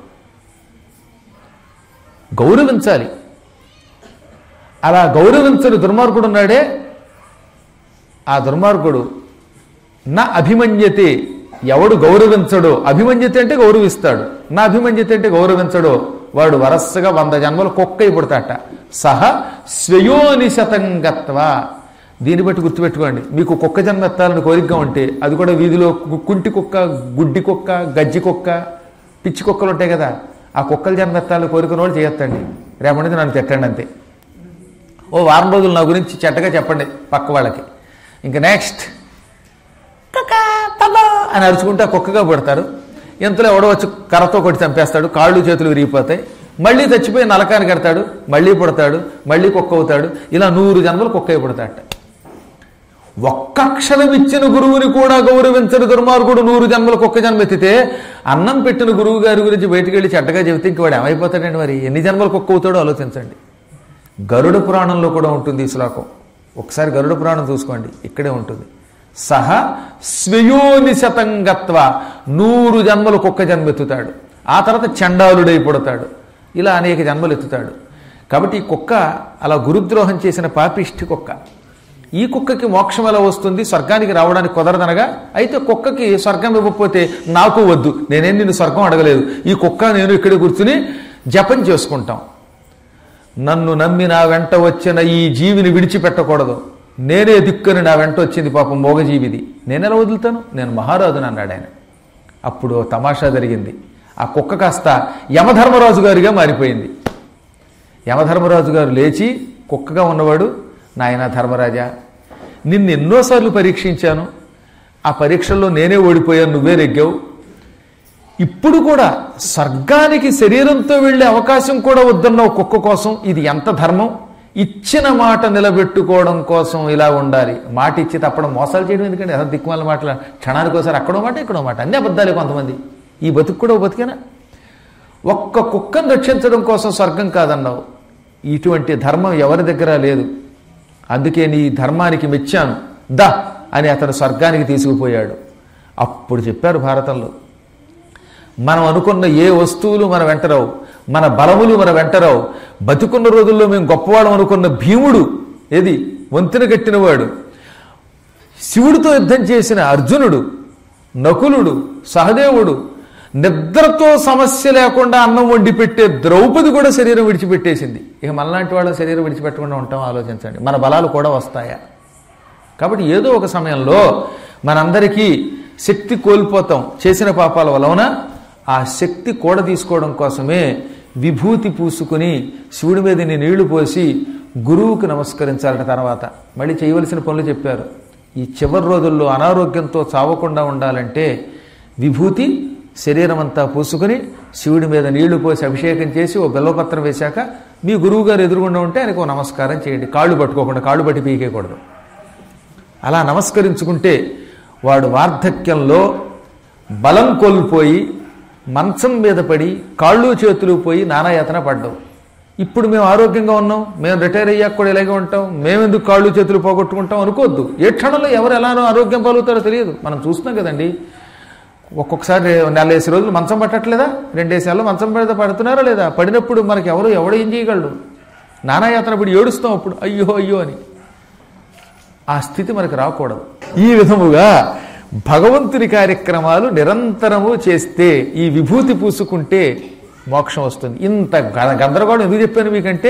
Speaker 1: గౌరవించాలి అలా గౌరవించని దుర్మార్గుడు ఉన్నాడే ఆ దుర్మార్గుడు నా అభిమన్యతే ఎవడు గౌరవించడో అభిమన్యత అంటే గౌరవిస్తాడు నా అభిమన్యత అంటే గౌరవించడో వాడు వరసగా వంద జన్మలు కుక్క పుడతాట సహ స్వయోని శతంగత్వ దీన్ని బట్టి గుర్తుపెట్టుకోండి మీకు కుక్క జన్మ ఎత్తాలని కోరికగా ఉంటే అది కూడా వీధిలో కు- కుంటి కుక్క గుడ్డి కుక్క గజ్జి కుక్క పిచ్చి కుక్కలు ఉంటాయి కదా ఆ కుక్కల జన్మ ఎత్తాలని కోరికన వాళ్ళు చేయొద్దండి రేపటి నన్ను తిట్టండి అంతే ఓ వారం రోజులు నా గురించి చెడ్డగా చెప్పండి పక్క వాళ్ళకి ఇంకా నెక్స్ట్ కుక్క తమ్మ అని అరుచుకుంటే ఆ కుక్కగా పుడతారు ఇంతలో ఎవడో వచ్చి కర్రతో కొట్టి చంపేస్తాడు కాళ్ళు చేతులు విరిగిపోతాయి మళ్ళీ చచ్చిపోయి నలకానికి కడతాడు మళ్ళీ పుడతాడు మళ్ళీ కుక్క అవుతాడు ఇలా నూరు జన్మలు కుక్క పుడతాడట ఒక్క అక్షరం ఇచ్చిన గురువుని కూడా గౌరవించని దుర్మార్గుడు నూరు జన్మలు కుక్క జన్మ ఎత్తితే అన్నం పెట్టిన గురువు గారి గురించి బయటికి వెళ్ళి చెడ్డగా చెబితే ఇంక వాడు ఏమైపోతాడండి మరి ఎన్ని జన్మలు కుక్క అవుతాడో ఆలోచించండి గరుడ పురాణంలో కూడా ఉంటుంది ఈ శ్లోకం ఒకసారి గరుడ పురాణం చూసుకోండి ఇక్కడే ఉంటుంది సహ స్వయోని శతంగత్వ నూరు జన్మలు కుక్క జన్మ ఎత్తుతాడు ఆ తర్వాత చండాలుడై పుడతాడు ఇలా అనేక జన్మలు ఎత్తుతాడు కాబట్టి ఈ కుక్క అలా గురుద్రోహం చేసిన పాపిష్టి కుక్క ఈ కుక్కకి మోక్షం ఎలా వస్తుంది స్వర్గానికి రావడానికి కుదరదనగా అయితే కుక్కకి స్వర్గం ఇవ్వకపోతే నాకు వద్దు నేనేం నిన్ను స్వర్గం అడగలేదు ఈ కుక్క నేను ఇక్కడ కూర్చుని జపం చేసుకుంటాం నన్ను నమ్మి నా వెంట వచ్చిన ఈ జీవిని విడిచిపెట్టకూడదు నేనే దిక్కుని నా వెంట వచ్చింది పాపం మోగజీవిది నేనెలా వదులుతాను నేను మహారాజుని అన్నాడు ఆయన అప్పుడు ఓ తమాషా జరిగింది ఆ కుక్క కాస్త యమధర్మరాజు గారిగా మారిపోయింది యమధర్మరాజు గారు లేచి కుక్కగా ఉన్నవాడు నాయన ధర్మరాజా నిన్ను ఎన్నోసార్లు పరీక్షించాను ఆ పరీక్షల్లో నేనే ఓడిపోయాను నువ్వే నెగ్గావు ఇప్పుడు కూడా స్వర్గానికి శరీరంతో వెళ్ళే అవకాశం కూడా వద్దన్నావు కుక్క కోసం ఇది ఎంత ధర్మం ఇచ్చిన మాట నిలబెట్టుకోవడం కోసం ఇలా ఉండాలి మాట ఇచ్చి తప్పడం మోసాలు చేయడం ఎందుకంటే అసలు దిక్కుమాల మాటలు క్షణానికి ఒకసారి అక్కడో మాట ఇక్కడో మాట అన్ని అబద్ధాలే కొంతమంది ఈ బతుకు కూడా ఓ బతికేనా ఒక్క కుక్కను రక్షించడం కోసం స్వర్గం కాదన్నావు ఇటువంటి ధర్మం ఎవరి దగ్గర లేదు అందుకే నీ ధర్మానికి మెచ్చాను దా అని అతను స్వర్గానికి తీసుకుపోయాడు అప్పుడు చెప్పారు భారతంలో మనం అనుకున్న ఏ వస్తువులు మన వెంటరావు మన బలములు మన వెంటరావు బతికున్న రోజుల్లో మేము గొప్పవాళ్ళం అనుకున్న భీముడు ఏది వంతెన కట్టినవాడు శివుడితో యుద్ధం చేసిన అర్జునుడు నకులుడు సహదేవుడు నిద్రతో సమస్య లేకుండా అన్నం వండి పెట్టే ద్రౌపది కూడా శరీరం విడిచిపెట్టేసింది ఇక మనలాంటి వాళ్ళ శరీరం విడిచిపెట్టకుండా ఉంటాం ఆలోచించండి మన బలాలు కూడా వస్తాయా కాబట్టి ఏదో ఒక సమయంలో మనందరికీ శక్తి కోల్పోతాం చేసిన పాపాల వలన ఆ శక్తి కూడ తీసుకోవడం కోసమే విభూతి పూసుకుని శివుడి మీద నీ నీళ్లు పోసి గురువుకు నమస్కరించాలట తర్వాత మళ్ళీ చేయవలసిన పనులు చెప్పారు ఈ చివరి రోజుల్లో అనారోగ్యంతో చావకుండా ఉండాలంటే విభూతి శరీరం అంతా పూసుకుని శివుడి మీద నీళ్లు పోసి అభిషేకం చేసి ఓ బెల్లపత్రం వేశాక మీ గురువు గారు ఎదురుగుండా ఉంటే ఆయనకు ఓ నమస్కారం చేయండి కాళ్ళు పట్టుకోకుండా కాళ్ళు పట్టి పీకేయకూడదు అలా నమస్కరించుకుంటే వాడు వార్ధక్యంలో బలం కోల్పోయి మంచం మీద పడి కాళ్ళు చేతులు పోయి నానాయాతన పడ్డావు ఇప్పుడు మేము ఆరోగ్యంగా ఉన్నాం మేము రిటైర్ అయ్యాక కూడా ఇలాగే ఉంటాం మేమెందుకు కాళ్ళు చేతులు పోగొట్టుకుంటాం అనుకోవద్దు ఏ క్షణంలో ఎవరు ఎలానో ఆరోగ్యం పాలుగుతారో తెలియదు మనం చూస్తున్నాం కదండి ఒక్కొక్కసారి నెలేసి రోజులు మంచం పట్టట్లేదా రెండేసార్లు మంచం పెడితే పడుతున్నారా లేదా పడినప్పుడు మనకి ఎవరు ఎవడు ఏం చేయగలడు నానాయాతన పడి ఏడుస్తాం అప్పుడు అయ్యో అయ్యో అని ఆ స్థితి మనకు రాకూడదు ఈ విధముగా భగవంతుని కార్యక్రమాలు నిరంతరము చేస్తే ఈ విభూతి పూసుకుంటే మోక్షం వస్తుంది ఇంత గ- గందరగోళం ఎందుకు చెప్పాను మీకంటే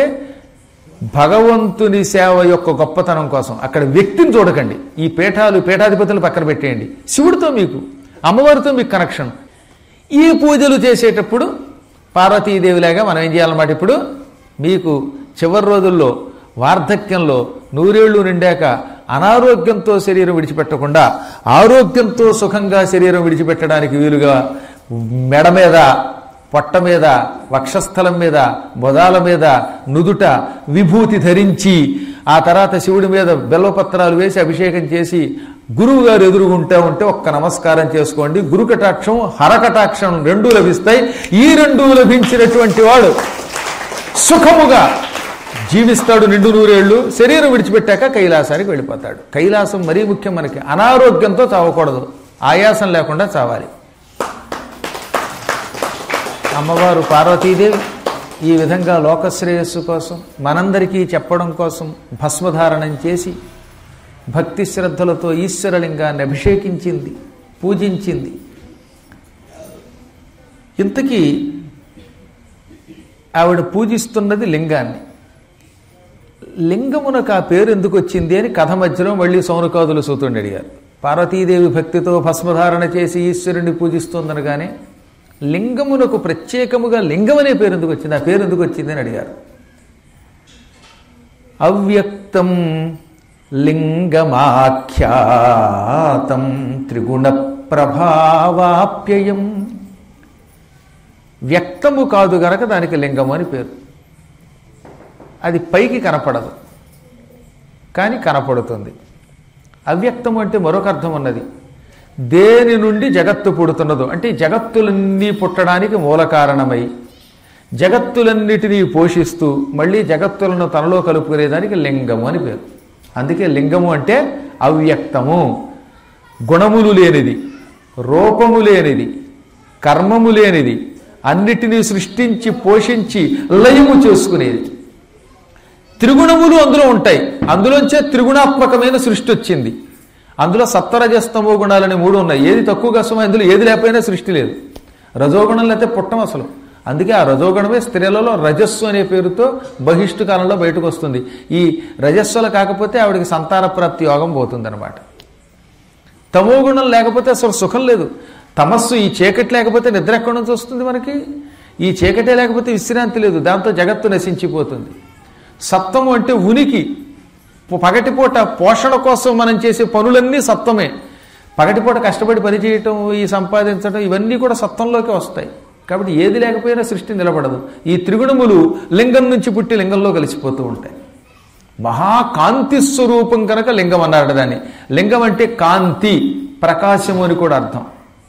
Speaker 1: భగవంతుని సేవ యొక్క గొప్పతనం కోసం అక్కడ వ్యక్తిని చూడకండి ఈ పీఠాలు పీఠాధిపతులు పక్కన పెట్టేయండి శివుడితో మీకు అమ్మవారితో మీకు కనెక్షన్ ఈ పూజలు చేసేటప్పుడు పార్వతీదేవిలాగా మనం ఏం చేయాలన్నమాట ఇప్పుడు మీకు చివరి రోజుల్లో వార్ధక్యంలో నూరేళ్లు నిండాక అనారోగ్యంతో శరీరం విడిచిపెట్టకుండా ఆరోగ్యంతో సుఖంగా శరీరం విడిచిపెట్టడానికి వీలుగా మెడ మీద పొట్ట మీద వక్షస్థలం మీద బొదాల మీద నుదుట విభూతి ధరించి ఆ తర్వాత శివుడి మీద బెల్లపత్రాలు వేసి అభిషేకం చేసి గురువు గారు ఎదురుగుంటా ఉంటే ఒక్క నమస్కారం చేసుకోండి గురు కటాక్షం హరకటాక్షం రెండూ లభిస్తాయి ఈ రెండూ లభించినటువంటి వాడు సుఖముగా జీవిస్తాడు నిండు నూరేళ్లు శరీరం విడిచిపెట్టాక కైలాసానికి వెళ్ళిపోతాడు కైలాసం మరీ ముఖ్యం మనకి అనారోగ్యంతో చావకూడదు ఆయాసం లేకుండా చావాలి అమ్మవారు పార్వతీదేవి ఈ విధంగా లోకశ్రేయస్సు కోసం మనందరికీ చెప్పడం కోసం భస్మధారణం చేసి భక్తి శ్రద్ధలతో ఈశ్వరలింగాన్ని అభిషేకించింది పూజించింది ఇంతకీ ఆవిడ పూజిస్తున్నది లింగాన్ని లింగమునకు ఆ పేరు ఎందుకు వచ్చింది అని కథ మధ్యలో మళ్ళీ సౌనకాదులు సూతుండి అడిగారు పార్వతీదేవి భక్తితో భస్మధారణ చేసి ఈశ్వరుని పూజిస్తోందనగానే లింగమునకు ప్రత్యేకముగా లింగం అనే పేరు ఎందుకు వచ్చింది ఆ పేరు ఎందుకు వచ్చింది అని అడిగారు అవ్యక్తం లింగమాఖ్యాతం త్రిగుణ ప్రభావాప్యయం వ్యక్తము కాదు గనక దానికి లింగము అని పేరు అది పైకి కనపడదు కానీ కనపడుతుంది అవ్యక్తము అంటే మరొక అర్థం ఉన్నది దేని నుండి జగత్తు పుడుతున్నదో అంటే ఈ జగత్తులన్నీ పుట్టడానికి మూల కారణమై జగత్తులన్నిటినీ పోషిస్తూ మళ్ళీ జగత్తులను తనలో కలుపుకునేదానికి లింగము అని పేరు అందుకే లింగము అంటే అవ్యక్తము గుణములు లేనిది రూపము లేనిది కర్మము లేనిది అన్నిటినీ సృష్టించి పోషించి లయము చేసుకునేది త్రిగుణములు అందులో ఉంటాయి అందులోంచే త్రిగుణాత్మకమైన సృష్టి వచ్చింది అందులో సత్వరజస్తమో గుణాలని మూడు ఉన్నాయి ఏది తక్కువగా సమయం అందులో ఏది లేకపోయినా సృష్టి లేదు రజోగుణం లేకపోతే పుట్టం అసలు అందుకే ఆ రజోగుణమే స్త్రీలలో రజస్సు అనే పేరుతో బహిష్టు కాలంలో బయటకు వస్తుంది ఈ రజస్సుల కాకపోతే ఆవిడకి సంతాన ప్రాప్తి యోగం పోతుందన్నమాట తమో గుణం లేకపోతే అసలు సుఖం లేదు తమస్సు ఈ చీకటి లేకపోతే నిద్ర ఎక్కడి నుంచి వస్తుంది మనకి ఈ చీకటే లేకపోతే విశ్రాంతి లేదు దాంతో జగత్తు నశించిపోతుంది సత్వము అంటే ఉనికి పగటిపూట పోషణ కోసం మనం చేసే పనులన్నీ సత్వమే పగటిపూట కష్టపడి పని చేయటం ఈ సంపాదించడం ఇవన్నీ కూడా సత్వంలోకి వస్తాయి కాబట్టి ఏది లేకపోయినా సృష్టి నిలబడదు ఈ త్రిగుణములు లింగం నుంచి పుట్టి లింగంలో కలిసిపోతూ ఉంటాయి మహాకాంతి స్వరూపం కనుక లింగం అన్నాడు దాన్ని లింగం అంటే కాంతి ప్రకాశము అని కూడా అర్థం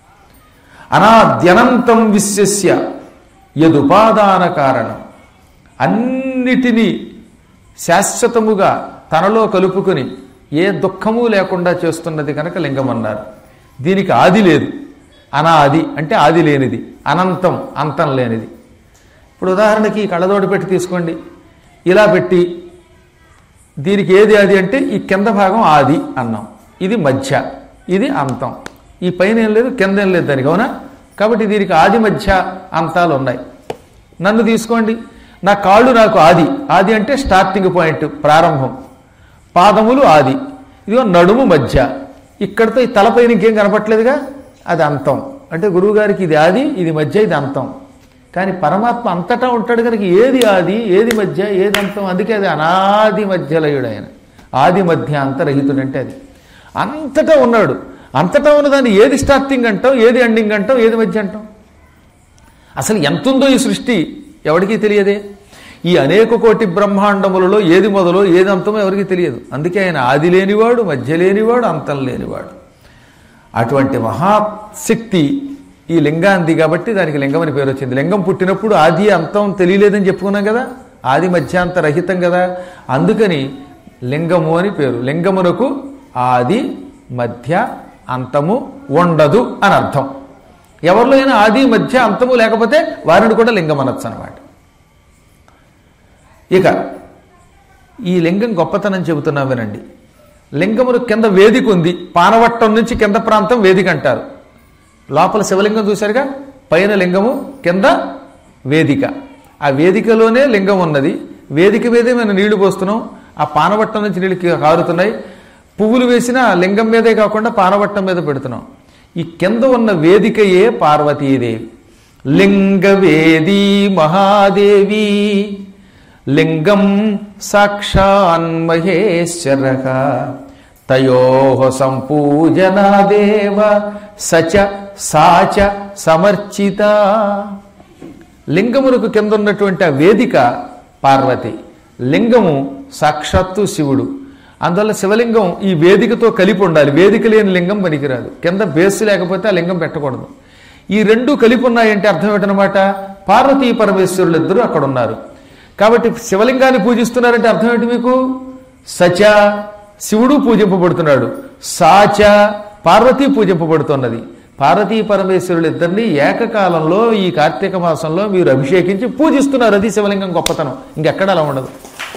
Speaker 1: అనాద్యనంతం విశ్వస్య యదుపాదాన కారణం అన్నిటినీ శాశ్వతముగా తనలో కలుపుకొని ఏ దుఃఖము లేకుండా చేస్తున్నది కనుక లింగం అన్నారు దీనికి ఆది లేదు అనాది అంటే ఆది లేనిది అనంతం అంతం లేనిది ఇప్పుడు ఉదాహరణకి ఈ కళ్ళతోటి పెట్టి తీసుకోండి ఇలా పెట్టి దీనికి ఏది ఆది అంటే ఈ కింద భాగం ఆది అన్నాం ఇది మధ్య ఇది అంతం ఈ పైన ఏం లేదు కింద ఏం లేదు దానికి అవునా కాబట్టి దీనికి ఆది మధ్య అంతాలు ఉన్నాయి నన్ను తీసుకోండి నా కాళ్ళు నాకు ఆది ఆది అంటే స్టార్టింగ్ పాయింట్ ప్రారంభం పాదములు ఆది ఇదిగో నడుము మధ్య ఇక్కడితో ఈ తలపైన ఇంకేం కనపట్లేదుగా అది అంతం అంటే గురువుగారికి ఇది ఆది ఇది మధ్య ఇది అంతం కానీ పరమాత్మ అంతటా ఉంటాడు కనుక ఏది ఆది ఏది మధ్య ఏది అంతం అందుకే అది అనాది మధ్యలయుడు ఆయన ఆది మధ్య అంతరహితుడు అంటే అది అంతటా ఉన్నాడు అంతటా ఉన్నదాన్ని ఏది స్టార్టింగ్ అంటాం ఏది ఎండింగ్ అంటాం ఏది మధ్య అంటాం అసలు ఎంతుందో ఈ సృష్టి ఎవరికీ తెలియదే ఈ అనేక కోటి బ్రహ్మాండములలో ఏది మొదలో ఏది అంతమో ఎవరికి తెలియదు అందుకే ఆయన ఆది లేనివాడు మధ్య లేనివాడు అంతం లేనివాడు అటువంటి మహాశక్తి ఈ లింగాంది కాబట్టి దానికి లింగం అని పేరు వచ్చింది లింగం పుట్టినప్పుడు ఆది అంతం తెలియలేదని చెప్పుకున్నాం కదా ఆది మధ్యాంత రహితం కదా అందుకని లింగము అని పేరు లింగమునకు ఆది మధ్య అంతము ఉండదు అని అర్థం ఎవరిలో అయినా ఆది మధ్య అంతము లేకపోతే వారిని కూడా లింగం అనొచ్చు అనమాట ఇక ఈ లింగం గొప్పతనం చెబుతున్నాం వినండి లింగమును కింద వేదిక ఉంది పానవట్టం నుంచి కింద ప్రాంతం వేదిక అంటారు లోపల శివలింగం చూశారుగా పైన లింగము కింద వేదిక ఆ వేదికలోనే లింగం ఉన్నది వేదిక మీదే మనం నీళ్లు పోస్తున్నాం ఆ పానవట్టం నుంచి నీళ్ళు కి- కారుతున్నాయి పువ్వులు వేసిన లింగం మీదే కాకుండా పానవట్టం మీద పెడుతున్నాం ఈ కింద ఉన్న వేదికయే పార్వతీదేవి లింగవేది మహాదేవి లింగం సాక్షాన్ మహేశ్వర తయో సంపూజనాదేవ సచ సాచ సమర్చిత లింగమునకు కింద ఉన్నటువంటి ఆ వేదిక పార్వతి లింగము సాక్షాత్తు శివుడు అందువల్ల శివలింగం ఈ వేదికతో కలిపి ఉండాలి వేదిక లేని లింగం పనికిరాదు కింద బేసు లేకపోతే ఆ లింగం పెట్టకూడదు ఈ రెండు కలిపి ఉన్నాయంటే అర్థం ఏంటనమాట పార్వతీ పరమేశ్వరులు ఇద్దరు అక్కడ ఉన్నారు కాబట్టి శివలింగాన్ని పూజిస్తున్నారంటే అర్థం ఏంటి మీకు సచ శివుడు పూజింపబడుతున్నాడు సాచ పార్వతీ పూజింపబడుతున్నది పార్వతీ పరమేశ్వరులు ఇద్దరిని ఏకకాలంలో ఈ కార్తీక మాసంలో మీరు అభిషేకించి పూజిస్తున్నారు అది శివలింగం గొప్పతనం ఇంకెక్కడ అలా ఉండదు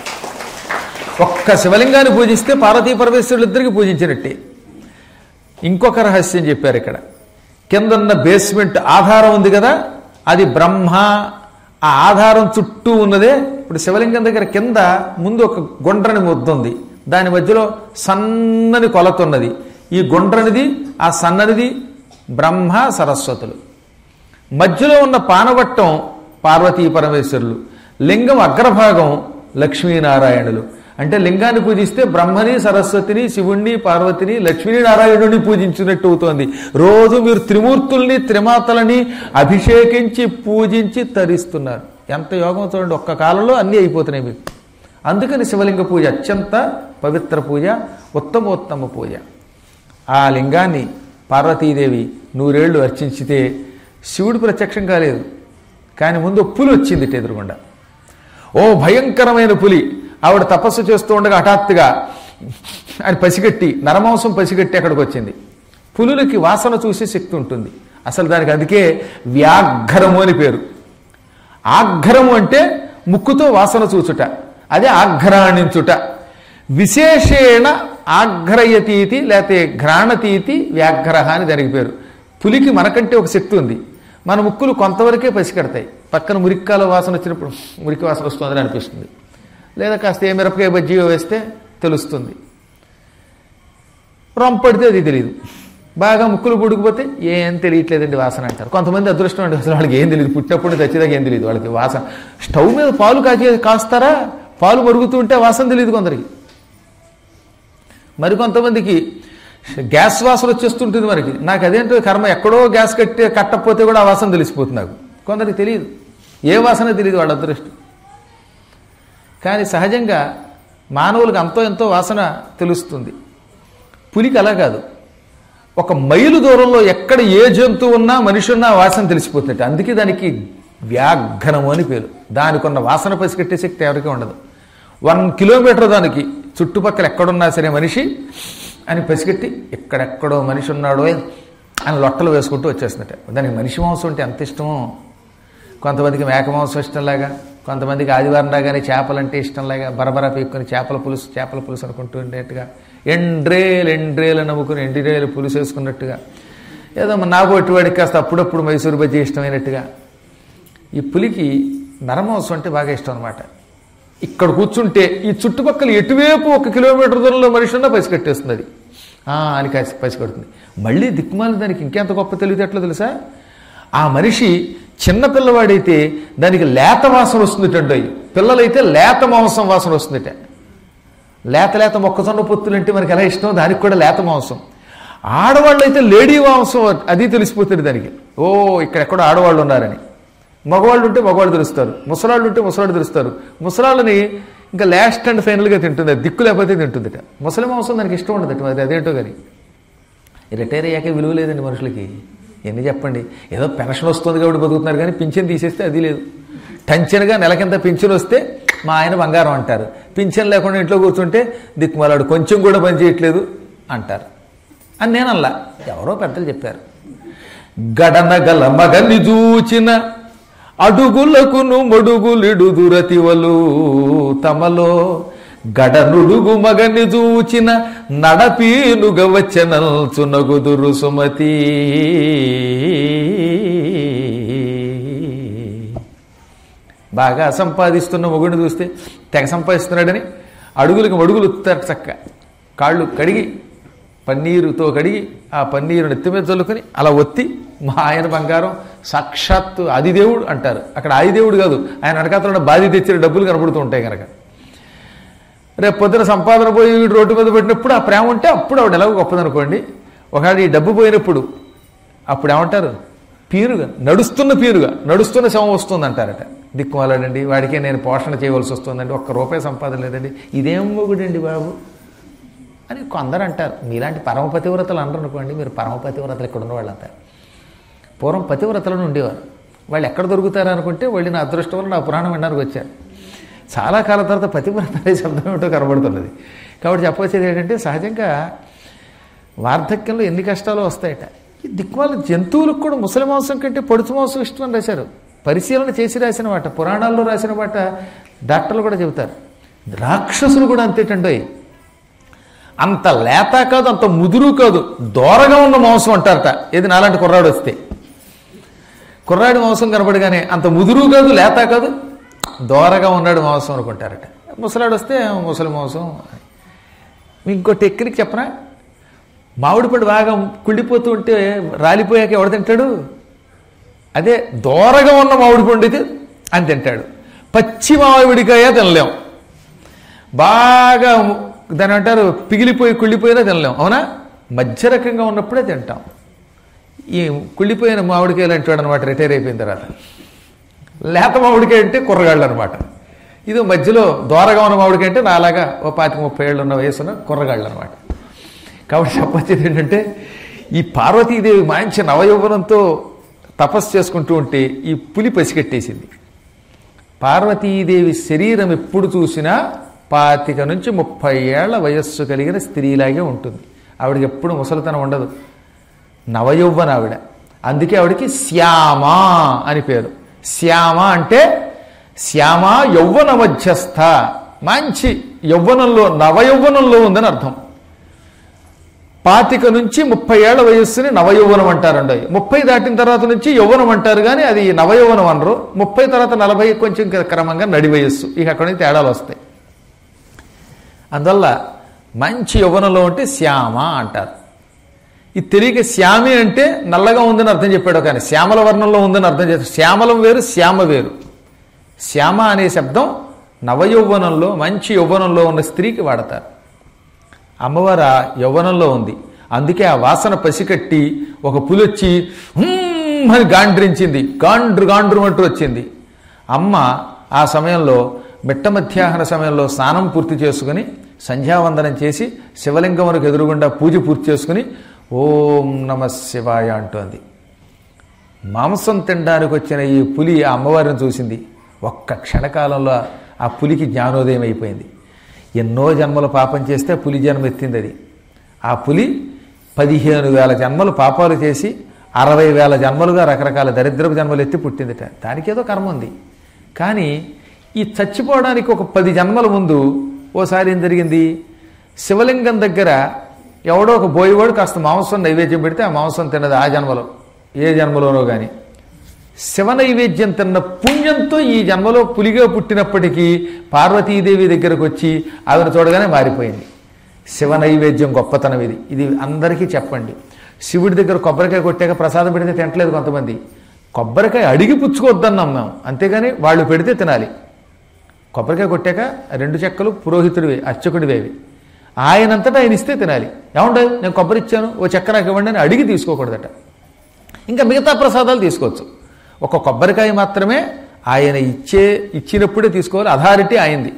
Speaker 1: ఒక్క శివలింగాన్ని పూజిస్తే పార్వతీ పరమేశ్వరులు ఇద్దరికి పూజించినట్టే ఇంకొక రహస్యం చెప్పారు ఇక్కడ కిందన్న బేస్మెంట్ ఆధారం ఉంది కదా అది బ్రహ్మ ఆ ఆధారం చుట్టూ ఉన్నదే ఇప్పుడు శివలింగం దగ్గర కింద ముందు ఒక గుండ్రని ముద్ద ఉంది దాని మధ్యలో సన్నని కొలత ఉన్నది ఈ గుండ్రనిది ఆ సన్ననిది బ్రహ్మ సరస్వతులు మధ్యలో ఉన్న పానవట్టం పార్వతీ పరమేశ్వరులు లింగం అగ్రభాగం లక్ష్మీనారాయణులు అంటే లింగాన్ని పూజిస్తే బ్రహ్మని సరస్వతిని శివుణ్ణి పార్వతిని లక్ష్మీ నారాయణుడిని పూజించినట్టు అవుతోంది రోజు మీరు త్రిమూర్తుల్ని త్రిమాతలని అభిషేకించి పూజించి తరిస్తున్నారు ఎంత యోగం చూడండి ఒక్క కాలంలో అన్నీ అయిపోతున్నాయి మీకు అందుకని శివలింగ పూజ అత్యంత పవిత్ర పూజ ఉత్తమోత్తమ పూజ ఆ లింగాన్ని పార్వతీదేవి నూరేళ్లు అర్చించితే శివుడు ప్రత్యక్షం కాలేదు కానీ ముందు పులి వచ్చింది ఇటు ఎదురుగుండా ఓ భయంకరమైన పులి ఆవిడ తపస్సు చేస్తూ ఉండగా హఠాత్తుగా అని పసిగట్టి నరమాంసం పసిగట్టి అక్కడికి వచ్చింది పులులకి వాసన చూసే శక్తి ఉంటుంది అసలు దానికి అందుకే వ్యాఘ్రము అని పేరు ఆఘ్రము అంటే ముక్కుతో వాసన చూచుట అదే ఆఘ్రాణించుట విశేషేణ ఆఘ్రయతీతి లేకపోతే ఘ్రాణతీతి వ్యాఘ్ర అని దానికి పేరు పులికి మనకంటే ఒక శక్తి ఉంది మన ముక్కులు కొంతవరకే పసిగడతాయి పక్కన మురిక్కాల వాసన వచ్చినప్పుడు మురికి వాసన వస్తుందని అనిపిస్తుంది లేదా కాస్త ఏ మిరపకాయ బజ్జీ వేస్తే తెలుస్తుంది రొంపడితే అది తెలియదు బాగా ముక్కులు పుడికిపోతే ఏం తెలియట్లేదండి వాసన అంటారు కొంతమంది అదృష్టం అండి అసలు వాళ్ళకి ఏం తెలియదు పుట్టినప్పుడు తెచ్చేదాకా ఏం తెలియదు వాళ్ళకి వాసన స్టవ్ మీద పాలు కాచే కాస్తారా పాలు మరుగుతూ ఉంటే వాసన తెలియదు కొందరికి మరి కొంతమందికి గ్యాస్ వాసన వచ్చేస్తుంటుంది మనకి నాకు అదేంటో కర్మ ఎక్కడో గ్యాస్ కట్టి కట్టకపోతే కూడా ఆ వాసన తెలిసిపోతుంది నాకు కొందరికి తెలియదు ఏ వాసన తెలియదు వాళ్ళ అదృష్టం కానీ సహజంగా మానవులకు అంతో ఎంతో వాసన తెలుస్తుంది పులికి అలా కాదు ఒక మైలు దూరంలో ఎక్కడ ఏ జంతువు ఉన్నా మనిషి ఉన్నా వాసన తెలిసిపోతుందట అందుకే దానికి వ్యాఘ్రము అని పేరు దానికి ఉన్న వాసన పసిగట్టే శక్తి ఎవరికీ ఉండదు వన్ కిలోమీటర్ దానికి చుట్టుపక్కల ఎక్కడున్నా సరే మనిషి అని పసిగట్టి ఎక్కడెక్కడో మనిషి ఉన్నాడో అని లొట్టలు వేసుకుంటూ వచ్చేస్తుందట దానికి మనిషి మాంసం అంటే ఎంత ఇష్టమో కొంతమందికి మేక మాంసం ఇష్టంలాగా కొంతమందికి ఆదివారం రాగానే చేపలంటే ఇష్టంలాగా బరబరా పీక్కుని చేపల పులుసు చేపల పులుసు అనుకుంటూ ఉండేట్టుగా ఎండ్రేలు ఎండ్రేలు నమ్ముకుని ఎండిరేలు పులుసు వేసుకున్నట్టుగా ఏదో నాకు వాడికి కాస్త అప్పుడప్పుడు మైసూరు బజ్జీ ఇష్టమైనట్టుగా ఈ పులికి నరమాంసం అంటే బాగా ఇష్టం అనమాట ఇక్కడ కూర్చుంటే ఈ చుట్టుపక్కల ఎటువైపు ఒక కిలోమీటర్ దూరంలో మనిషి ఉన్నా పసిగట్టేస్తుంది అది ఆ, అని కాసి పసిగడుతుంది మళ్ళీ దిక్కుమాలి దానికి ఇంకెంత గొప్ప తెలివితేటలో తెలుసా ఆ మనిషి చిన్న పిల్లవాడైతే దానికి లేత వాసన వస్తుందిటండి పిల్లలైతే లేత మాంసం వాసన వస్తుందిట లేత లేత మొక్కజొన్న పొత్తులు అంటే మనకి ఎలా ఇష్టం దానికి కూడా లేత మాంసం ఆడవాళ్ళు అయితే లేడీ మాంసం అది తెలిసిపోతుంది దానికి ఓ ఇక్కడెక్కడో ఆడవాళ్ళు ఉన్నారని మగవాళ్ళు ఉంటే మగవాళ్ళు తెలుస్తారు ముసలాళ్ళు ఉంటే ముసలాళ్ళు తెలుస్తారు ముసలాళ్ళని ఇంకా లాస్ట్ అండ్ ఫైనల్గా తింటుంది అది దిక్కు లేకపోతే తింటుందిట ముసలి మాంసం దానికి ఇష్టం ఉండదట మరి అదేంటో కానీ రిటైర్ అయ్యాక విలువ లేదండి మనుషులకి ఎన్ని చెప్పండి ఏదో పెన్షన్ వస్తుంది కాబట్టి బతుకుతున్నారు కానీ పింఛన్ తీసేస్తే అది లేదు టెన్షన్గా నెలకింత పింఛన్ వస్తే మా ఆయన బంగారం అంటారు పింఛన్ లేకుండా ఇంట్లో కూర్చుంటే దిక్కుమాలాడు కొంచెం కూడా పని చేయట్లేదు అంటారు అని నేనల్లా ఎవరో పెద్దలు చెప్పారు గడనగల మగని చూచిన అడుగులకును మడుగులిడుదురతివలు తమలో గడనుడుగు మగని చూచిన నడపీనుగ వచ్చనల్చునగుదురు సుమతి బాగా సంపాదిస్తున్న మొగుడిని చూస్తే తెగ సంపాదిస్తున్నాడని అడుగులకు మడుగులు ఉత్తారు చక్క కాళ్ళు కడిగి పన్నీరుతో కడిగి ఆ పన్నీరు నెత్తి మీద చల్లుకొని అలా ఒత్తి మా ఆయన బంగారం సాక్షాత్తు ఆదిదేవుడు అంటారు అక్కడ ఆదిదేవుడు కాదు ఆయన వెనకాతల బాధి తెచ్చిన డబ్బులు కనపడుతూ ఉంటాయి కనుక రేపు పొద్దున సంపాదన పోయి వీడు రోడ్డు మీద పెట్టినప్పుడు ఆ ప్రేమ ఉంటే అప్పుడు ఆవిడ ఎలాగో గొప్పదనుకోండి ఒకవేళ ఈ డబ్బు పోయినప్పుడు అప్పుడు ఏమంటారు పీరుగా నడుస్తున్న పీరుగా నడుస్తున్న శవం వస్తుంది అంటారట దిక్కుమాలాడండి వాడికే నేను పోషణ చేయవలసి వస్తుందండి ఒక్క రూపాయి సంపాదన లేదండి ఇదేం మొగుడండి బాబు అని కొందరు అంటారు మీలాంటి పరమ పతివ్రతలు అనరు అనుకోండి మీరు పరమ పతివ్రతలు ఇక్కడ ఉన్న వాళ్ళు అంటారు పూర్వం పతివ్రతలను ఉండేవారు వాళ్ళు ఎక్కడ దొరుకుతారు అనుకుంటే వాళ్ళు నా అదృష్టం వల్ల నా పురాణం వినడానికి వచ్చారు చాలా కాలం తర్వాత పతివ్రత అనే శబ్దం ఏమిటో కనబడుతున్నది కాబట్టి చెప్పవచ్చేది ఏంటంటే సహజంగా వార్ధక్యంలో ఎన్ని కష్టాలు వస్తాయట ఈ దిక్కుమాల జంతువులకు కూడా ముసలి మాంసం కంటే పొడుచు మాంసం ఇష్టం అని రాశారు పరిశీలన చేసి రాసిన మాట పురాణాల్లో రాసిన మాట డాక్టర్లు కూడా చెబుతారు రాక్షసులు కూడా అంతేటండోయ్ అంత లేత కాదు అంత ముదురు కాదు దోరగా ఉన్న మాంసం అంటారట ఏది నాలాంటి కుర్రాడు వస్తే కుర్రాడి మాంసం కనపడగానే అంత ముదురు కాదు లేత కాదు దోరగా ఉన్నాడు మాంసం అనుకుంటారట ముసలాడు వస్తే ముసలి మాంసం ఇంకో టెక్నిక్ చెప్పనా మామిడి పండు బాగా కుళ్ళిపోతూ ఉంటే రాలిపోయాక ఎవడు తింటాడు అదే దోరగా ఉన్న మామిడి పండు అయితే అని తింటాడు పచ్చి మామిడికాయ తినలేం బాగా దాని అంటారు పిగిలిపోయి కుళ్ళిపోయినా తినలేం అవునా మధ్య రకంగా ఉన్నప్పుడే తింటాం ఈ కుళ్ళిపోయిన మామిడికాయలు అంటాడు అనమాట రిటైర్ అయిపోయిన తర్వాత లేత మామిడికాయ అంటే కుర్రగాళ్ళు అనమాట ఇది మధ్యలో దోరగా ఉన్న మామిడికాయ అంటే నాలాగా ఓ పాతిక ముప్పై ఏళ్ళు ఉన్న వయసున్న కుర్రగాళ్ళు అనమాట కాబట్టి చెప్పొచ్చేది ఏంటంటే ఈ పార్వతీదేవి మంచి నవయౌవనంతో తపస్సు చేసుకుంటూ ఉంటే ఈ పులి పసిగట్టేసింది పార్వతీదేవి శరీరం ఎప్పుడు చూసినా పాతిక నుంచి ముప్పై ఏళ్ల వయస్సు కలిగిన స్త్రీలాగే ఉంటుంది ఆవిడకి ఎప్పుడు ముసలితనం ఉండదు నవయౌవన ఆవిడ అందుకే ఆవిడకి శ్యామ అని పేరు శ్యామ అంటే శ్యామ యౌవన మధ్యస్థ మంచి యౌవనంలో నవయౌవనంలో ఉందని అర్థం పాతిక నుంచి ముప్పై ఏళ్ల వయస్సుని నవయౌవనం అంటారండి ముప్పై దాటిన తర్వాత నుంచి యౌవనం అంటారు కానీ అది నవయౌవనం అనరు ముప్పై తర్వాత నలభై కొంచెం ఇంకా క్రమంగా నడి వయస్సు ఇక అక్కడి నుంచి తేడాలు వస్తాయి అందువల్ల మంచి యవ్వనంలో ఉంటే శ్యామ అంటారు ఇది తెలియక శ్యామి అంటే నల్లగా ఉందని అర్థం చెప్పాడు కానీ శ్యామల వర్ణంలో ఉందని అర్థం చేస్తాడు శ్యామలం వేరు శ్యామ వేరు శ్యామ అనే శబ్దం నవయౌవనంలో మంచి యౌవనంలో ఉన్న స్త్రీకి వాడతారు అమ్మవారు ఆ యవ్వనంలో ఉంది అందుకే ఆ వాసన పసికట్టి ఒక పులొచ్చి "హుమ్" అని గాండ్రించింది గాండ్రు గాండ్రు అంటూ వచ్చింది అమ్మ ఆ సమయంలో మిట్ట మధ్యాహ్న సమయంలో స్నానం పూర్తి చేసుకుని సంధ్యావందనం చేసి శివలింగమునకు ఎదురుగుండా పూజ పూర్తి చేసుకుని ఓం నమ శివాయ అంటోంది మాంసం తినడానికి వచ్చిన ఈ పులి ఆ అమ్మవారిని చూసింది ఒక్క క్షణకాలంలో ఆ పులికి జ్ఞానోదయం అయిపోయింది ఎన్నో జన్మల పాపం చేస్తే పులి జన్మ ఎత్తింది అది ఆ పులి పదిహేను వేల జన్మలు పాపాలు చేసి అరవై వేల జన్మలుగా రకరకాల దరిద్రపు జన్మలు ఎత్తి పుట్టిందిట దానికి ఏదో కర్మ ఉంది కానీ ఈ చచ్చిపోవడానికి ఒక పది జన్మల ముందు ఓసారి ఏం జరిగింది శివలింగం దగ్గర ఎవడో ఒక బోయేవాడు కాస్త మాంసం నైవేద్యం పెడితే ఆ మాంసం తిన్నది ఆ జన్మలో ఏ జన్మలోనో కానీ శివ నైవేద్యం తిన్న పుణ్యంతో ఈ జన్మలో పులిగా పుట్టినప్పటికీ పార్వతీదేవి దగ్గరకు వచ్చి ఆవిడ చూడగానే మారిపోయింది శివ నైవేద్యం గొప్పతనం ఇది ఇది అందరికీ చెప్పండి శివుడి దగ్గర కొబ్బరికాయ కొట్టాక ప్రసాదం పెడితే తినట్లేదు కొంతమంది కొబ్బరికాయ అడిగి పుచ్చుకోవద్దన్నాం మేము అంతేగాని వాళ్ళు పెడితే తినాలి కొబ్బరికాయ కొట్టాక రెండు చెక్కలు పురోహితుడివి అర్చకుడివేవి ఆయనంతటా ఆయన ఇస్తే తినాలి ఏమంటే నేను కొబ్బరి ఇచ్చాను ఓ చెక్క నాకు ఇవ్వండి అని అడిగి తీసుకోకూడదట ఇంకా మిగతా ప్రసాదాలు తీసుకోవచ్చు ఒక కొబ్బరికాయ మాత్రమే ఆయన ఇచ్చే ఇచ్చినప్పుడే తీసుకోవాలి అథారిటీ అయింది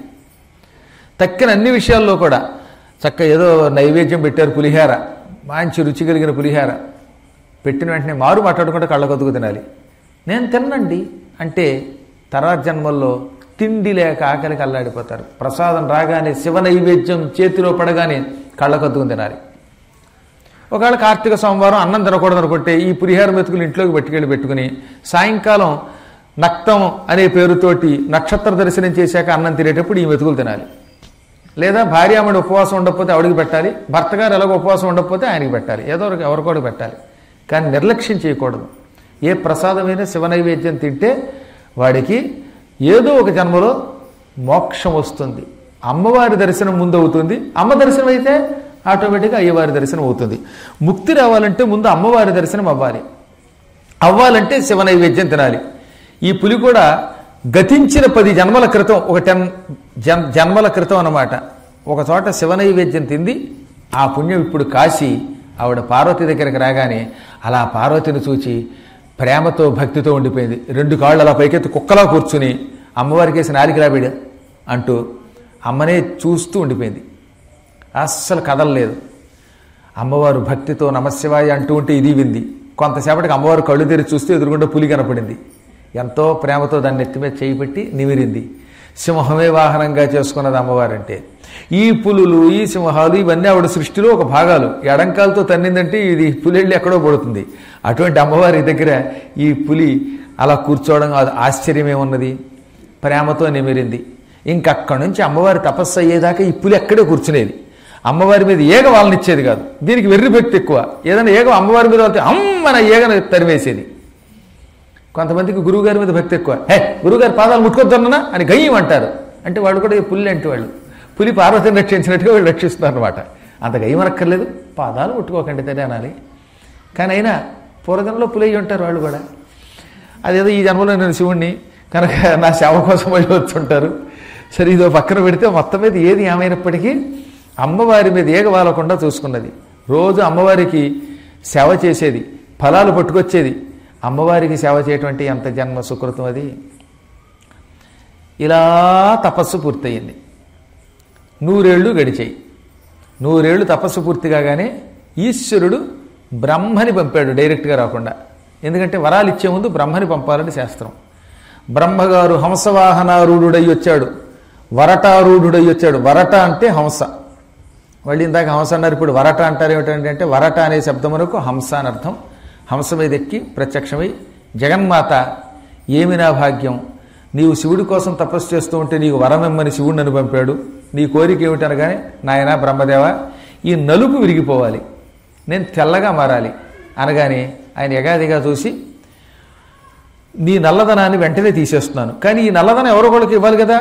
Speaker 1: తక్కిన అన్ని విషయాల్లో కూడా చక్క ఏదో నైవేద్యం పెట్టారు పులిహార మంచి రుచి కలిగిన పులిహార పెట్టిన వెంటనే మారు మాట్లాడుకుంటే కళ్ళకొద్దుకు తినాలి నేను తిన్నండి అంటే తర్వాత జన్మల్లో తిండి లేక ఆకలికి అల్లాడిపోతారు ప్రసాదం రాగానే శివ నైవేద్యం చేతిలో పడగానే కళ్ళకొద్దుకుని తినాలి ఒకవేళ కార్తీక సోమవారం అన్నం తినకూడదు అనుకుంటే ఈ పులిహార మెతుకులు ఇంట్లోకి పట్టుకెళ్ళి పెట్టుకుని సాయంకాలం నక్తం అనే పేరుతోటి నక్షత్ర దర్శనం చేశాక అన్నం తినేటప్పుడు ఈ మెతుకులు తినాలి లేదా భార్యామణి ఉపవాసం ఉండకపోతే ఆవిడికి పెట్టాలి భర్త గారు ఎలాగో ఉపవాసం ఉండకపోతే ఆయనకి పెట్టాలి ఏదో ఒకరికి ఎవరికోడికి పెట్టాలి కానీ నిర్లక్ష్యం చేయకూడదు ఏ ప్రసాదమైన శివ నైవేద్యం తింటే వాడికి ఏదో ఒక జన్మలో మోక్షం వస్తుంది అమ్మవారి దర్శనం ముందు అవుతుంది అమ్మ దర్శనం అయితే ఆటోమేటిక్గా అయ్యవారి దర్శనం అవుతుంది ముక్తి రావాలంటే ముందు అమ్మవారి దర్శనం అవ్వాలి అవ్వాలంటే శివ నైవేద్యం తినాలి ఈ పులి కూడా గతించిన పది జన్మల క్రితం ఒక టెన్ జన్ జన్మల క్రితం అన్నమాట ఒక చోట శివ నైవేద్యం తింది ఆ పుణ్యం ఇప్పుడు కాసి ఆవిడ పార్వతి దగ్గరికి రాగానే అలా పార్వతిని చూచి ప్రేమతో భక్తితో ఉండిపోయింది రెండు కాళ్ళు అలా పైకెత్తి కుక్కలా కూర్చుని అమ్మవారికి వేసి నాలికలాబిడ అంటూ అమ్మనే చూస్తూ ఉండిపోయింది అస్సలు కదలలేదు అమ్మవారు భక్తితో నమశివాయ అంటూ ఉంటే ఇది వింది కొంతసేపటికి అమ్మవారు కళ్ళు తెరిచి చూస్తే ఎదురుగుండా పులి కనపడింది ఎంతో ప్రేమతో దాన్ని ఎత్తి మీద చేయి పెట్టి నిమిరింది సింహమే వాహనంగా చేసుకున్నది అమ్మవారంటే ఈ పులులు ఈ సింహాలు ఇవన్నీ ఆవిడ సృష్టిలో ఒక భాగాలు ఎడంకాలతో తన్నిందంటే ఇది పులి వెళ్ళి ఎక్కడో పడుతుంది అటువంటి అమ్మవారి దగ్గర ఈ పులి అలా కూర్చోవడం అది ఆశ్చర్యమే ఉన్నది ప్రేమతో నిమిరింది ఇంకక్కడి నుంచి అమ్మవారి తపస్సు అయ్యేదాకా ఈ పులి ఎక్కడే కూర్చునేది అమ్మవారి మీద ఏగ వాళ్ళనిచ్చేది కాదు దీనికి వెర్రి భక్తి ఎక్కువ ఏదైనా ఏగ అమ్మవారి మీద వెళ్తే అమ్మన ఏగను తరివేసేది కొంతమందికి గురువుగారి మీద భక్తి ఎక్కువ హే గురువుగారి పాదాలు ముట్టుకొద్దన్నా అని గయ్యం అంటారు అంటే వాళ్ళు కూడా ఈ పులి అంటే వాళ్ళు పులి పార్వతిని రక్షించినట్టుగా వీళ్ళు రక్షిస్తున్నారు అనమాట అంత గయ్యం అనక్కర్లేదు పాదాలు ముట్టుకోకండి తనే అనాలి కానీ అయినా పూర్వజనంలో పులి అయ్యి ఉంటారు వాళ్ళు కూడా అదేదో ఈ జన్మలో నేను శివుణ్ణి కనుక నా సేవ కోసం మళ్ళీ వచ్చుంటారు సరే ఇదో పక్కన పెడితే మొత్తం మీద ఏది ఏమైనప్పటికీ అమ్మవారి మీద ఏగ వాలకుండా చూసుకున్నది రోజు అమ్మవారికి సేవ చేసేది ఫలాలు పట్టుకొచ్చేది అమ్మవారికి సేవ చేయటువంటి ఎంత జన్మ సుకృతం అది ఇలా తపస్సు పూర్తయింది నూరేళ్లు గడిచాయి నూరేళ్లు తపస్సు పూర్తి కాగానే ఈశ్వరుడు బ్రహ్మని పంపాడు డైరెక్ట్గా రాకుండా ఎందుకంటే వరాలు ఇచ్చే ముందు బ్రహ్మని పంపాలని శాస్త్రం బ్రహ్మగారు హంసవాహనారూఢుడై వచ్చాడు వరటారూఢుడై వచ్చాడు వరట అంటే హంస మళ్ళీ ఇందాక హంస అన్నారు ఇప్పుడు వరట అంటారు ఏమిటంటే అంటే వరట అనే శబ్దమునకు హంస అని అర్థం హంస మీద ఎక్కి ప్రత్యక్షమై జగన్మాత ఏమి నా భాగ్యం నీవు శివుడి కోసం తపస్సు చేస్తూ ఉంటే నీకు వరమిమ్మని శివుడిని అని పంపాడు నీ కోరిక ఏమిటనగానే నాయన బ్రహ్మదేవ ఈ నలుపు విరిగిపోవాలి నేను తెల్లగా మారాలి అనగానే ఆయన ఎగాదిగా చూసి నీ నల్లదనాన్ని వెంటనే తీసేస్తున్నాను కానీ ఈ నల్లదనం ఎవరో ఒకళ్ళకి ఇవ్వాలి కదా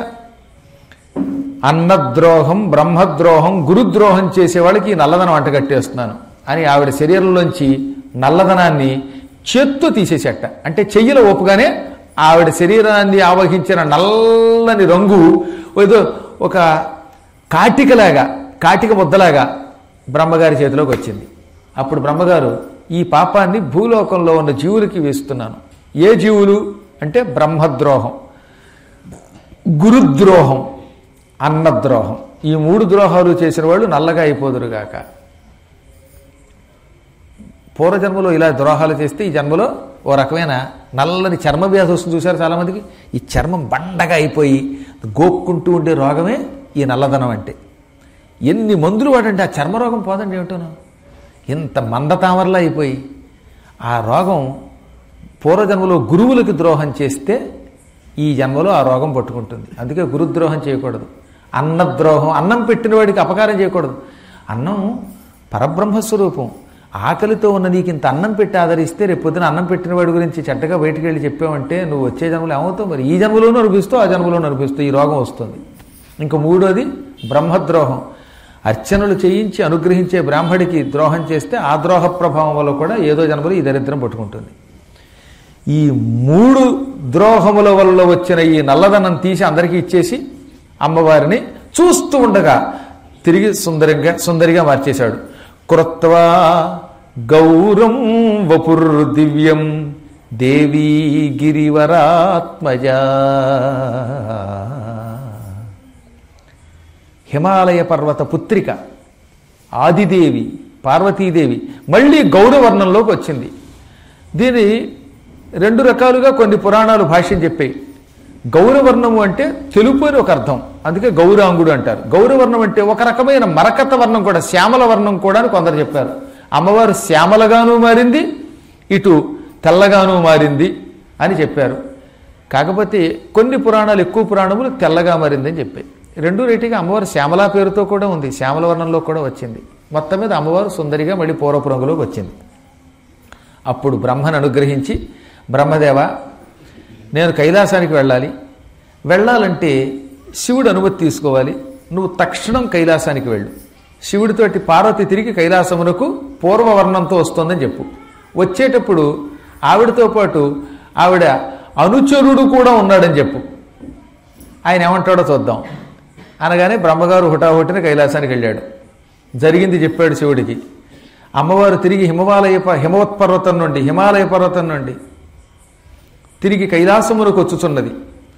Speaker 1: అన్నద్రోహం బ్రహ్మద్రోహం గురుద్రోహం చేసే వాళ్ళకి ఈ నల్లదనం అంటగట్టేస్తున్నాను అని ఆవిడ శరీరంలోంచి నల్లదనాన్ని చేత్తో తీసేసేట అంటే చెయ్యిలో ఒప్పుగానే ఆవిడ శరీరాన్ని ఆవహించిన నల్లని రంగు ఏదో ఒక కాటికలాగా కాటిక ముద్దలాగా బ్రహ్మగారి చేతిలోకి వచ్చింది అప్పుడు బ్రహ్మగారు ఈ పాపాన్ని భూలోకంలో ఉన్న జీవులకి వేస్తున్నాను ఏ జీవులు అంటే బ్రహ్మద్రోహం గురుద్రోహం అన్నద్రోహం ఈ మూడు ద్రోహాలు చేసిన వాళ్ళు నల్లగా అయిపోదురుగాక పూర్వజన్మలో ఇలా ద్రోహాలు చేస్తే ఈ జన్మలో ఓ రకమైన నల్లని చర్మ వ్యాధి వస్తుంది చూశారు చాలామందికి ఈ చర్మం బండగా అయిపోయి గోక్కుంటూ ఉండే రోగమే ఈ నల్లదనం అంటే ఎన్ని మందులు వాడంటే ఆ చర్మ రోగం పోదండి ఏమిటోను ఇంత మందతామరలా అయిపోయి ఆ రోగం పూర్వజన్మలో గురువులకి ద్రోహం చేస్తే ఈ జన్మలో ఆ రోగం పట్టుకుంటుంది అందుకే గురుద్రోహం చేయకూడదు అన్నద్రోహం అన్నం పెట్టిన వాడికి అపకారం చేయకూడదు అన్నం పరబ్రహ్మస్వరూపం ఆకలితో ఉన్న నీకు ఇంత అన్నం పెట్టి ఆదరిస్తే రేపు పొద్దున అన్నం పెట్టిన వాడి గురించి చెడ్డగా బయటికి వెళ్ళి చెప్పావంటే నువ్వు వచ్చే జన్మలో ఏమవుతావు మరి ఈ జన్మలోనూ అనిపిస్తావు ఆ జన్మలోనూ అనిపిస్తావు ఈ రోగం వస్తుంది ఇంకా మూడోది బ్రహ్మద్రోహం అర్చనలు చేయించి అనుగ్రహించే బ్రాహ్మడికి ద్రోహం చేస్తే ఆ ద్రోహ ప్రభావం వల్ల కూడా ఏదో జన్మలో ఈ దరిద్రం పట్టుకుంటుంది ఈ మూడు ద్రోహముల వల్ల వచ్చిన ఈ నల్లదనం తీసి అందరికీ ఇచ్చేసి అమ్మవారిని చూస్తూ ఉండగా తిరిగి సుందరంగా సుందరిగా మార్చేశాడు కృత్వా గౌరం వపుర్ దివ్యం దేవీ గిరివరాత్మజ హిమాలయ పర్వత పుత్రిక ఆదిదేవి పార్వతీదేవి మళ్ళీ గౌరవర్ణంలోకి వచ్చింది దీని రెండు రకాలుగా కొన్ని పురాణాలు భాష్యం చెప్పాయి గౌరవర్ణము అంటే తెలుపు అని ఒక అర్థం అందుకే గౌరాంగుడు అంటారు గౌరవర్ణం అంటే ఒక రకమైన మరకత వర్ణం కూడా శ్యామల వర్ణం కూడా అని కొందరు చెప్పారు అమ్మవారు శ్యామలగాను మారింది ఇటు తెల్లగాను మారింది అని చెప్పారు కాకపోతే కొన్ని పురాణాలు ఎక్కువ పురాణములు తెల్లగా మారిందని చెప్పాయి రెండు రేటిగా అమ్మవారు శ్యామలా పేరుతో కూడా ఉంది శ్యామల వర్ణంలో కూడా వచ్చింది మొత్తం మీద అమ్మవారు సుందరిగా మళ్ళీ పూర్వపు రంగులోకి వచ్చింది అప్పుడు బ్రహ్మను అనుగ్రహించి బ్రహ్మదేవ నేను కైలాసానికి వెళ్ళాలి వెళ్ళాలంటే శివుడు అనుమతి తీసుకోవాలి నువ్వు తక్షణం కైలాసానికి వెళ్ళు శివుడితోటి పార్వతి తిరిగి కైలాసమునకు పూర్వవర్ణంతో వస్తుందని చెప్పు వచ్చేటప్పుడు ఆవిడతో పాటు ఆవిడ అనుచరుడు కూడా ఉన్నాడని చెప్పు ఆయన ఏమంటాడో చూద్దాం అనగానే బ్రహ్మగారు హుటాహుటిన కైలాసానికి వెళ్ళాడు జరిగింది చెప్పాడు శివుడికి అమ్మవారు తిరిగి హిమవాలయ ప- హిమవత్ పర్వతం నుండి హిమాలయ పర్వతం నుండి తిరిగి కైలాసమునకు వచ్చుచున్నది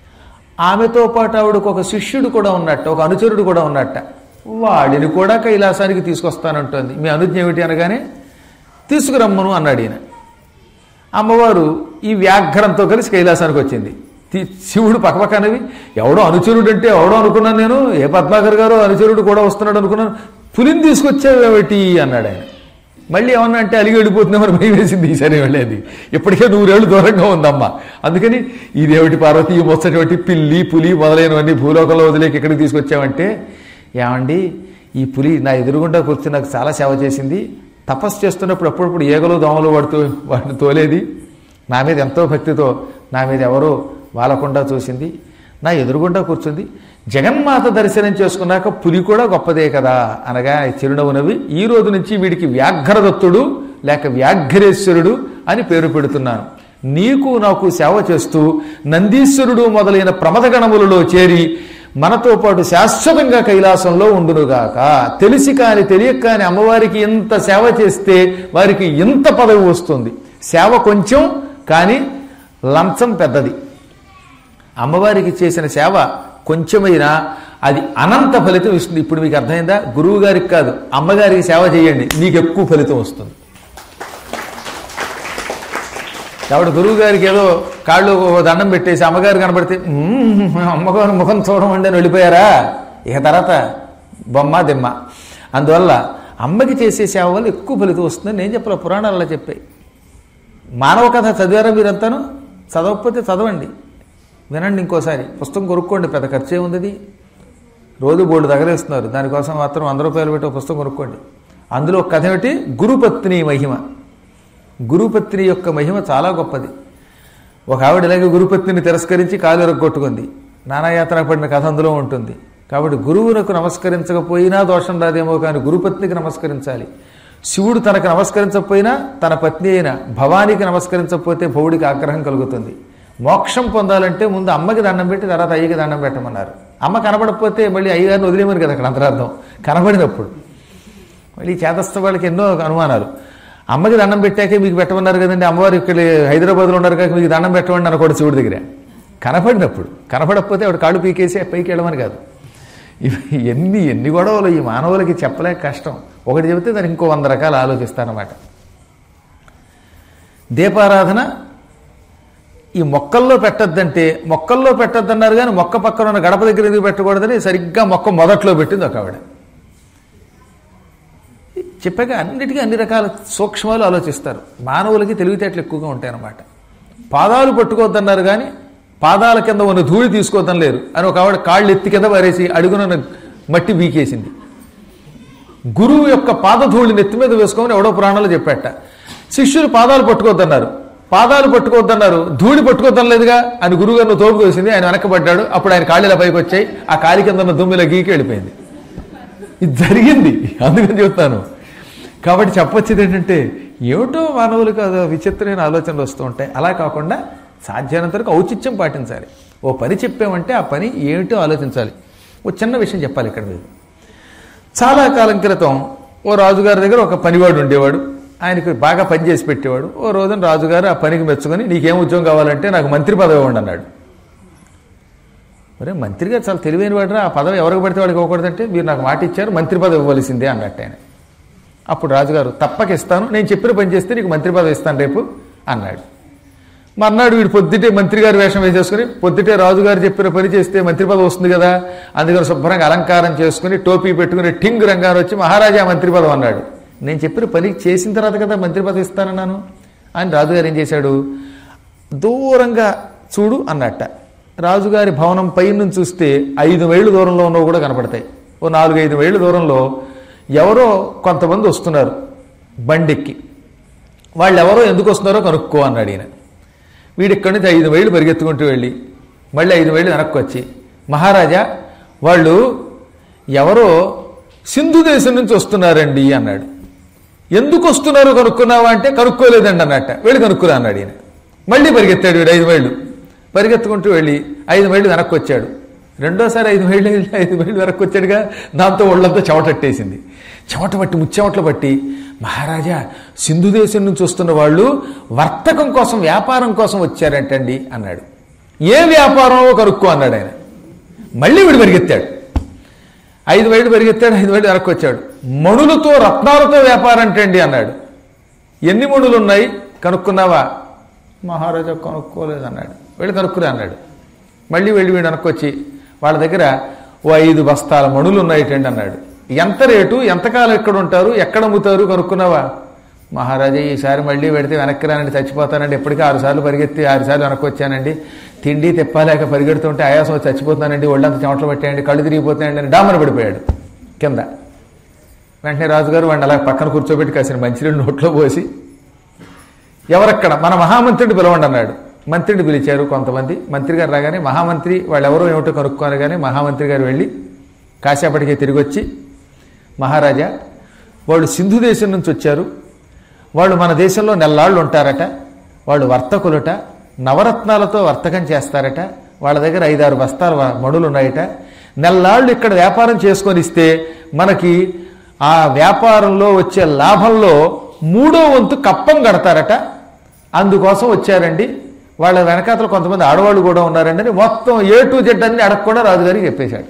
Speaker 1: ఆమెతో పాటు ఆవిడకు ఒక శిష్యుడు కూడా ఉన్నట్ట ఒక అనుచరుడు కూడా ఉన్నట్ట వాడిని కూడా కైలాసానికి తీసుకొస్తానంటోంది మీ అనుజ్ఞ ఏమిటి అనగానే తీసుకురమ్మను అన్నాడు ఈయన అమ్మవారు ఈ వ్యాఘ్రంతో కలిసి కైలాసానికి వచ్చింది తి- శివుడు పక్కపక్కనవి ఎవడో అనుచరుడు అంటే ఎవడో అనుకున్నాను నేను ఏ పద్మాకర్ గారు అనుచరుడు కూడా వస్తున్నాడు అనుకున్నాను పులిని తీసుకొచ్చావేమిటి అన్నాడు ఆయన మళ్ళీ ఏమన్నా అంటే అలిగి వెళ్ళిపోతున్నామని భయం వేసింది ఈసారి వెళ్ళేది ఇప్పటికే నూరేళ్ళు దూరంగా ఉందమ్మ అందుకని ఇదేమిటి పార్వతి ఈ ముచ్చటి పిల్లి పులి మొదలైనవన్నీ భూలోకంలో వదిలేకి ఇక్కడికి తీసుకొచ్చామంటే ఏమండి ఈ పులి నా ఎదురుగుండా కూర్చుని నాకు చాలా సేవ చేసింది తపస్సు చేస్తున్నప్పుడు అప్పుడప్పుడు ఏగలు దోమలు పడుతూ వాటిని తోలేది నా మీద ఎంతో భక్తితో నా మీద ఎవరో వాలకుండా చూసింది నా ఎదురుగుండా కూర్చుంది జగన్మాత దర్శనం చేసుకున్నాక పులి కూడా గొప్పదే కదా అనగా చిరునవ్వు నవ్వి ఈ రోజు నుంచి వీడికి వ్యాఘ్రదత్తుడు లేక వ్యాఘ్రేశ్వరుడు అని పేరు పెడుతున్నాను నీకు నాకు సేవ చేస్తూ నందీశ్వరుడు మొదలైన ప్రమదగణములలో చేరి మనతో పాటు శాశ్వతంగా కైలాసంలో ఉండునుగాక తెలిసి కాని తెలియక కాని అమ్మవారికి ఇంత సేవ చేస్తే వారికి ఇంత పదవి వస్తుంది సేవ కొంచెం కానీ లంచం పెద్దది అమ్మవారికి చేసిన సేవ కొంచెమైనా అది అనంత ఫలితం ఇస్తుంది ఇప్పుడు మీకు అర్థమైందా గురువు గారికి కాదు అమ్మగారికి సేవ చేయండి మీకు ఎక్కువ ఫలితం వస్తుంది కాబట్టి గురువు గారికి ఏదో కాళ్ళు ఓ దండం పెట్టేసి అమ్మగారు కనబడితే "మ్మ్, అమ్మగారు ముఖం చూడమండి అని వెళ్ళిపోయారా ఇక తర్వాత బొమ్మ దిమ్మ అందువల్ల అమ్మకి చేసే సేవ వల్ల ఎక్కువ ఫలితం వస్తుందని నేను చెప్పాలి పురాణాలు అలా చెప్పాయి మానవ కథ చదివారా మీరంతాను చదవకపోతే చదవండి వినండి ఇంకోసారి పుస్తకం కొనుక్కోండి పెద్ద ఖర్చు ఏముంది రోజు బోర్డు తగలేస్తున్నారు దానికోసం మాత్రం వంద రూపాయలు పెట్టి ఒక పుస్తకం కొనుక్కోండి అందులో ఒక కథ ఏమిటి గురుపత్ని మహిమ గురుపత్ని యొక్క మహిమ చాలా గొప్పది ఒక ఆవిడ ఇలాగే గురుపత్నిని తిరస్కరించి కాలు ఎరగొట్టుకుంది నానాయాతన పడిన కథ అందులో ఉంటుంది కాబట్టి గురువునకు నమస్కరించకపోయినా దోషం రాదేమో కానీ గురుపత్నికి నమస్కరించాలి శివుడు తనకు నమస్కరించకపోయినా తన పత్ని అయిన భవానికి నమస్కరించకపోతే భవుడికి ఆగ్రహం కలుగుతుంది మోక్షం పొందాలంటే ముందు అమ్మకి దండం పెట్టి తర్వాత అయ్యకి దండం పెట్టమన్నారు అమ్మ కనబడకపోతే మళ్ళీ అయ్యగారిని వదిలేమని కదా అక్కడ అంతరార్థం కనబడినప్పుడు మళ్ళీ చేతస్థ వాళ్ళకి ఎన్నో అనుమానాలు అమ్మకి దండం పెట్టాకే మీకు పెట్టమన్నారు కదండి అమ్మవారు ఇక్కడ హైదరాబాద్లో ఉన్నారు కాక మీకు దండం పెట్టమని అనుకోండి శివుడి దగ్గర కనపడినప్పుడు కనపడకపోతే ఆవిడ కాళ్ళు పీకేసి పైకి వెళ్ళమని కాదు ఇవి ఎన్ని ఎన్ని గొడవలు ఈ మానవులకి చెప్పలేక కష్టం ఒకటి చెబితే దానికి ఇంకో వంద రకాలు ఆలోచిస్తారన్నమాట దీపారాధన ఈ మొక్కల్లో పెట్టద్దంటే మొక్కల్లో పెట్టద్దన్నారు కానీ మొక్క పక్కన ఉన్న గడప దగ్గర ఎందుకు పెట్టకూడదని సరిగ్గా మొక్క మొదట్లో పెట్టింది ఒక ఆవిడ చెప్పాక అన్నిటికీ అన్ని రకాల సూక్ష్మాలు ఆలోచిస్తారు మానవులకి తెలివితేటలు ఎక్కువగా ఉంటాయి అన్నమాట పాదాలు పట్టుకోవద్దన్నారు కానీ పాదాల కింద ఉన్న ధూళి తీసుకోవద్దని లేరు అని ఒక ఆవిడ కాళ్ళు ఎత్తి కింద పారేసి అడుగున మట్టి బీకేసింది గురువు యొక్క పాదధూళిని నెత్తి మీద వేసుకోమని ఎవడో పురాణాలు చెప్పాట శిష్యులు పాదాలు పట్టుకోవద్దన్నారు పాదాలు పట్టుకోవద్దన్నారు ధూళి పట్టుకోవద్దనలేదుగా అని గురువుగారిని తోపు వేసింది ఆయన వెనకబడ్డాడు అప్పుడు ఆయన కాళ్ళ పైకి వచ్చాయి ఆ కాలి కింద ఉన్న దుమ్మిలో గీకి వెళ్ళిపోయింది ఇది జరిగింది అందుకని చెప్తాను కాబట్టి చెప్పొచ్చేది ఏంటంటే ఏమిటో మానవులకు అదో విచిత్రమైన ఆలోచనలు వస్తూ ఉంటాయి అలా కాకుండా సాధ్యమైనంత వరకు ఔచిత్యం పాటించాలి ఓ పని చెప్పామంటే ఆ పని ఏమిటో ఆలోచించాలి ఓ చిన్న విషయం చెప్పాలి ఇక్కడ మీరు చాలా కాలం క్రితం ఓ రాజుగారి దగ్గర ఒక పనివాడు ఉండేవాడు ఆయనకు బాగా పని చేసి పెట్టేవాడు ఓ రోజున రాజుగారు ఆ పనికి మెచ్చుకొని నీకేం ఉద్యోగం కావాలంటే నాకు మంత్రి పదవి ఇవ్వండి అన్నాడు ఒరే మంత్రిగా చాలా తెలివైన వాడు ఆ పదవి ఎవరికి పడితే వాడికి ఇవ్వకూడదంటే మీరు నాకు మాట ఇచ్చారు మంత్రి పదవి ఇవ్వవలసిందే అన్నట్టు ఆయన అప్పుడు రాజుగారు తప్పక ఇస్తాను నేను చెప్పిన పని చేస్తే నీకు మంత్రి పదవి ఇస్తాను రేపు అన్నాడు మర్నాడు వీడు పొద్దుటే మంత్రి గారి వేషం వేసేసుకుని పొద్దుటే రాజుగారు చెప్పిన పని చేస్తే మంత్రి పదవి వస్తుంది కదా అందుకని శుభ్రంగా అలంకారం చేసుకుని టోపీ పెట్టుకుని టింగ్ రంగారు వచ్చి మహారాజా మంత్రి పదవి అన్నాడు నేను చెప్పిన పని చేసిన తర్వాత కదా మంత్రి పదవి ఇస్తానన్నాను అని రాజుగారు ఏం చేశాడు దూరంగా చూడు అన్నట్ట రాజుగారి భవనం పై నుంచి చూస్తే ఐదు మైళ్ళు దూరంలో ఉన్నవి కూడా కనపడతాయి ఓ నాలుగు ఐదు మైళ్ళ దూరంలో ఎవరో కొంతమంది వస్తున్నారు బండెక్కి వాళ్ళు ఎవరో ఎందుకు వస్తున్నారో కనుక్కో అన్నాడు ఈయన వీడు ఇక్కడి నుంచి ఐదు మైళ్ళు పరిగెత్తుకుంటూ వెళ్ళి మళ్ళీ ఐదు మైళ్ళు వెనక్కి వచ్చి మహారాజా వాళ్ళు ఎవరో సింధు దేశం నుంచి వస్తున్నారండి అన్నాడు ఎందుకు వస్తున్నారో కనుక్కున్నావా అంటే కనుక్కోలేదండి అన్నట్ట వెళ్ళి కనుక్కురా అన్నాడు ఈయన మళ్ళీ పరిగెత్తాడు వీడు ఐదు మైళ్ళు పరిగెత్తుకుంటూ వెళ్ళి ఐదు మైళ్ళు వెనక్కి వచ్చాడు రెండోసారి ఐదు మైళ్ళు వెళ్ళి ఐదు మైళ్ళు వెనక్కి వచ్చాడుగా దాంతో ఒళ్ళంతా చెమటట్టేసింది చెమట పట్టి ముచ్చెమటలు పట్టి మహారాజా సింధు దేశం నుంచి వస్తున్న వాళ్ళు వర్తకం కోసం వ్యాపారం కోసం వచ్చారంటండి అన్నాడు ఏ వ్యాపారమో కనుక్కో అన్నాడు ఆయన మళ్ళీ వీడు పరిగెత్తాడు ఐదు మైళ్ళు పరిగెత్తాడు ఐదు మైళ్ళు వెనక్కి వచ్చాడు మణులతో రత్నాలతో వ్యాపారం అంటండి అన్నాడు ఎన్ని మణులు ఉన్నాయి కనుక్కున్నావా మహారాజా కనుక్కోలేదు అన్నాడు వెళ్ళి కనుక్కురా అన్నాడు మళ్ళీ వెళ్ళి వీడు వెనక్కొచ్చి వాళ్ళ దగ్గర ఓ ఐదు బస్తాల మణులు ఉన్నాయిటండి అన్నాడు ఎంత రేటు ఎంతకాలం ఎక్కడ ఉంటారు ఎక్కడ అమ్ముతారు కనుక్కున్నావా మహారాజా ఈసారి మళ్ళీ పెడితే వెనక్కి రానండి చచ్చిపోతానండి ఎప్పటికీ ఆరు సార్లు పరిగెత్తి ఆరు సార్లు వెనక్కి వచ్చానండి తిండి తిప్పాలేక పరిగెడుతుంటే ఆయాసం వచ్చి చచ్చిపోతానండి ఒళ్ళంతా చెమటలు పట్టాయండి కళ్ళు తిరిగిపోతాయండి అని డామర పడిపోయాడు కింద వెంటనే రాజుగారు వాడిని అలా పక్కన కూర్చోబెట్టి కాసిన మంచినీళ్ళు నోట్లో పోసి ఎవరక్కడ మన మహామంత్రిని పిలవండి అన్నాడు మంత్రిని పిలిచారు కొంతమంది మంత్రి గారు రాగానే మహామంత్రి వాళ్ళు ఎవరో ఏమిటో కనుక్కోనగానే మహామంత్రి గారు వెళ్ళి కాసేపటికి తిరిగి వచ్చి మహారాజా వాళ్ళు సింధు దేశం నుంచి వచ్చారు వాళ్ళు మన దేశంలో నెల్లాళ్ళు ఉంటారట వాళ్ళు వర్తకులట నవరత్నాలతో వర్తకం చేస్తారట వాళ్ళ దగ్గర ఐదారు బస్తాల మణులు ఉన్నాయట నెల్లాళ్ళు ఇక్కడ వ్యాపారం చేసుకొని ఇస్తే మనకి ఆ వ్యాపారంలో వచ్చే లాభంలో మూడో వంతు కప్పం కడతారట అందుకోసం వచ్చారండి వాళ్ళ వెనకాతలు కొంతమంది ఆడవాళ్ళు కూడా ఉన్నారండి అని మొత్తం ఏ టు జెడ్ అన్ని అడగకుండా రాజుగారికి చెప్పేశాడు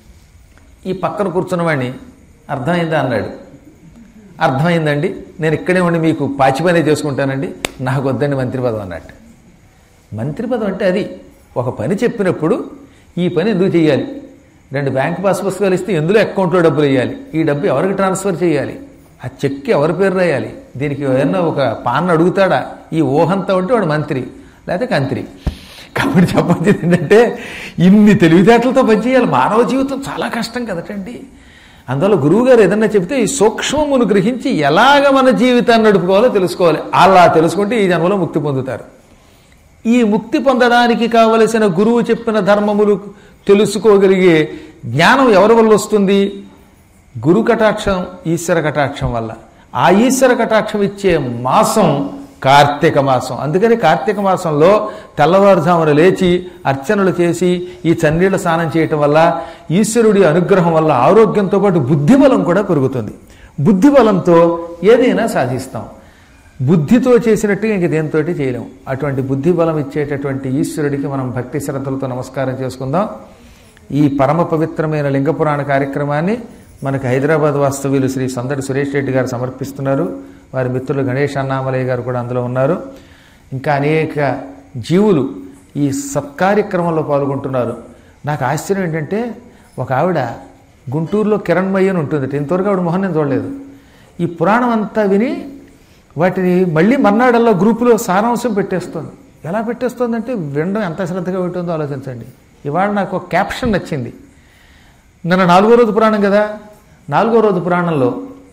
Speaker 1: ఈ పక్కన కూర్చున్న వాడిని అర్థమైందా అన్నాడు అర్థమైందండి నేను ఇక్కడే ఉండి మీకు పాచి పనే చేసుకుంటానండి నాకు వద్దండి మంత్రి పదం అన్నట్టు మంత్రి పదం అంటే అది ఒక పని చెప్పినప్పుడు ఈ పని ఎందుకు చేయాలి రెండు బ్యాంక్ పాస్ పుస్తకాలు ఇస్తే ఎందులో అకౌంట్లో డబ్బులు వేయాలి ఈ డబ్బు ఎవరికి ట్రాన్స్ఫర్ చేయాలి ఆ చెక్ ఎవరి పేరు రాయాలి దీనికి ఏదన్నా ఒక పాన్ అడుగుతాడా ఈ ఊహంతా ఉంటే వాడు మంత్రి లేకపోతే కంత్రి కాబట్టి చెప్పొచ్చేది ఏంటంటే ఇన్ని తెలివితేటలతో పనిచేయాలి మానవ జీవితం చాలా కష్టం కదటండి అందువల్ల గురువుగారు ఏదన్నా చెబితే ఈ సూక్ష్మమును గ్రహించి ఎలాగ మన జీవితాన్ని నడుపుకోవాలో తెలుసుకోవాలి అలా తెలుసుకుంటే ఈ జన్మలో ముక్తి పొందుతారు ఈ ముక్తి పొందడానికి కావలసిన గురువు చెప్పిన ధర్మములు తెలుసుకోగలిగే జ్ఞానం ఎవరి వల్ల వస్తుంది గురు కటాక్షం ఈశ్వర కటాక్షం వల్ల ఆ ఈశ్వర కటాక్షం ఇచ్చే మాసం కార్తీక మాసం అందుకని కార్తీక మాసంలో తెల్లవారుజామున లేచి అర్చనలు చేసి ఈ చన్నీళ్ళ స్నానం చేయటం వల్ల ఈశ్వరుడి అనుగ్రహం వల్ల ఆరోగ్యంతో పాటు బుద్ధిబలం కూడా పెరుగుతుంది బుద్ధిబలంతో ఏదైనా సాధిస్తాం బుద్ధితో చేసినట్టుగా ఇంక దేంతో చేయలేము అటువంటి బుద్ధి బలం ఇచ్చేటటువంటి ఈశ్వరుడికి మనం భక్తి శ్రద్ధలతో నమస్కారం చేసుకుందాం ఈ పరమ పవిత్రమైన లింగ పురాణ కార్యక్రమాన్ని మనకు హైదరాబాద్ వాస్తవ్యులు శ్రీ సందడి సురేష్ రెడ్డి గారు సమర్పిస్తున్నారు వారి మిత్రులు గణేష్ అన్నామలయ్య గారు కూడా అందులో ఉన్నారు ఇంకా అనేక జీవులు ఈ సత్కార్యక్రమంలో పాల్గొంటున్నారు నాకు ఆశ్చర్యం ఏంటంటే ఒక ఆవిడ గుంటూరులో కిరణ్మయ్య అని ఉంటుంది ఇంతవరకు ఆవిడ మొహం నేను చూడలేదు ఈ పురాణం అంతా విని వాటిని మళ్ళీ మర్నాడల్లో గ్రూపులో సారాంశం పెట్టేస్తుంది ఎలా పెట్టేస్తుందంటే వినడం ఎంత శ్రద్ధగా ఉంటుందో ఆలోచించండి ఇవాళ నాకు ఒక క్యాప్షన్ నచ్చింది నిన్న నాలుగో రోజు పురాణం కదా నాలుగో రోజు పురాణంలో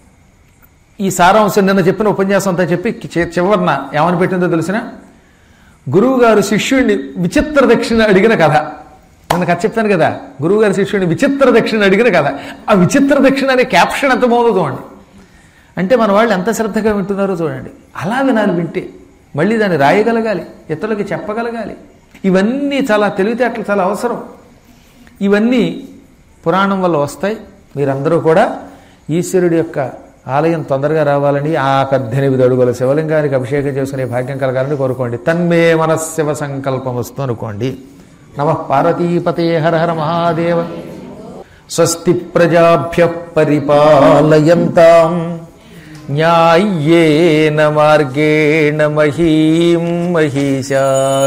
Speaker 1: ఈ సారాంశం నిన్న చెప్పిన ఉపన్యాసం అంతా చెప్పి చి- చివరన ఏమని పెట్టిందో తెలిసిన గురువుగారు శిష్యుడిని విచిత్ర దక్షిణ అడిగిన కథ నిన్న కథ చెప్తాను కదా గురువుగారు శిష్యుడిని విచిత్ర దక్షిణ అడిగిన కథ ఆ విచిత్ర దక్షిణ అనే క్యాప్షన్ ఎంత బాగుందో చూడండి అంటే మన వాళ్ళు ఎంత శ్రద్ధగా వింటున్నారో చూడండి అలా వినాలి వింటే మళ్ళీ దాన్ని రాయగలగాలి ఇతరులకి చెప్పగలగాలి ఇవన్నీ చాలా తెలివితేటలు చాలా అవసరం ఇవన్నీ పురాణం వల్ల వస్తాయి మీరందరూ కూడా ఈశ్వరుడి యొక్క ఆలయం తొందరగా రావాలని ఆ పద్దెనిమిది అడుగుల శివలింగానికి అభిషేకం చేసుకునే భాగ్యం కలగాలని కోరుకోండి తన్మే మనశివ సంకల్పం వస్తూ అనుకోండి నమ పార్వతీపతే హర హర మహాదేవ స్వస్తి ప్రజాభ్య పరిపాలయంతాం న్యాయ్యేన మార్గేణ మహీం మహిషా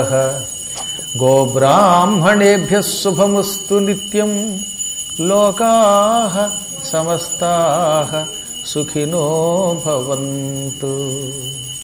Speaker 1: గోబ్రాహ్మణేభ్య శుభమస్తు నిత్యం లోకా సమస్తా సుఖినో భవంతు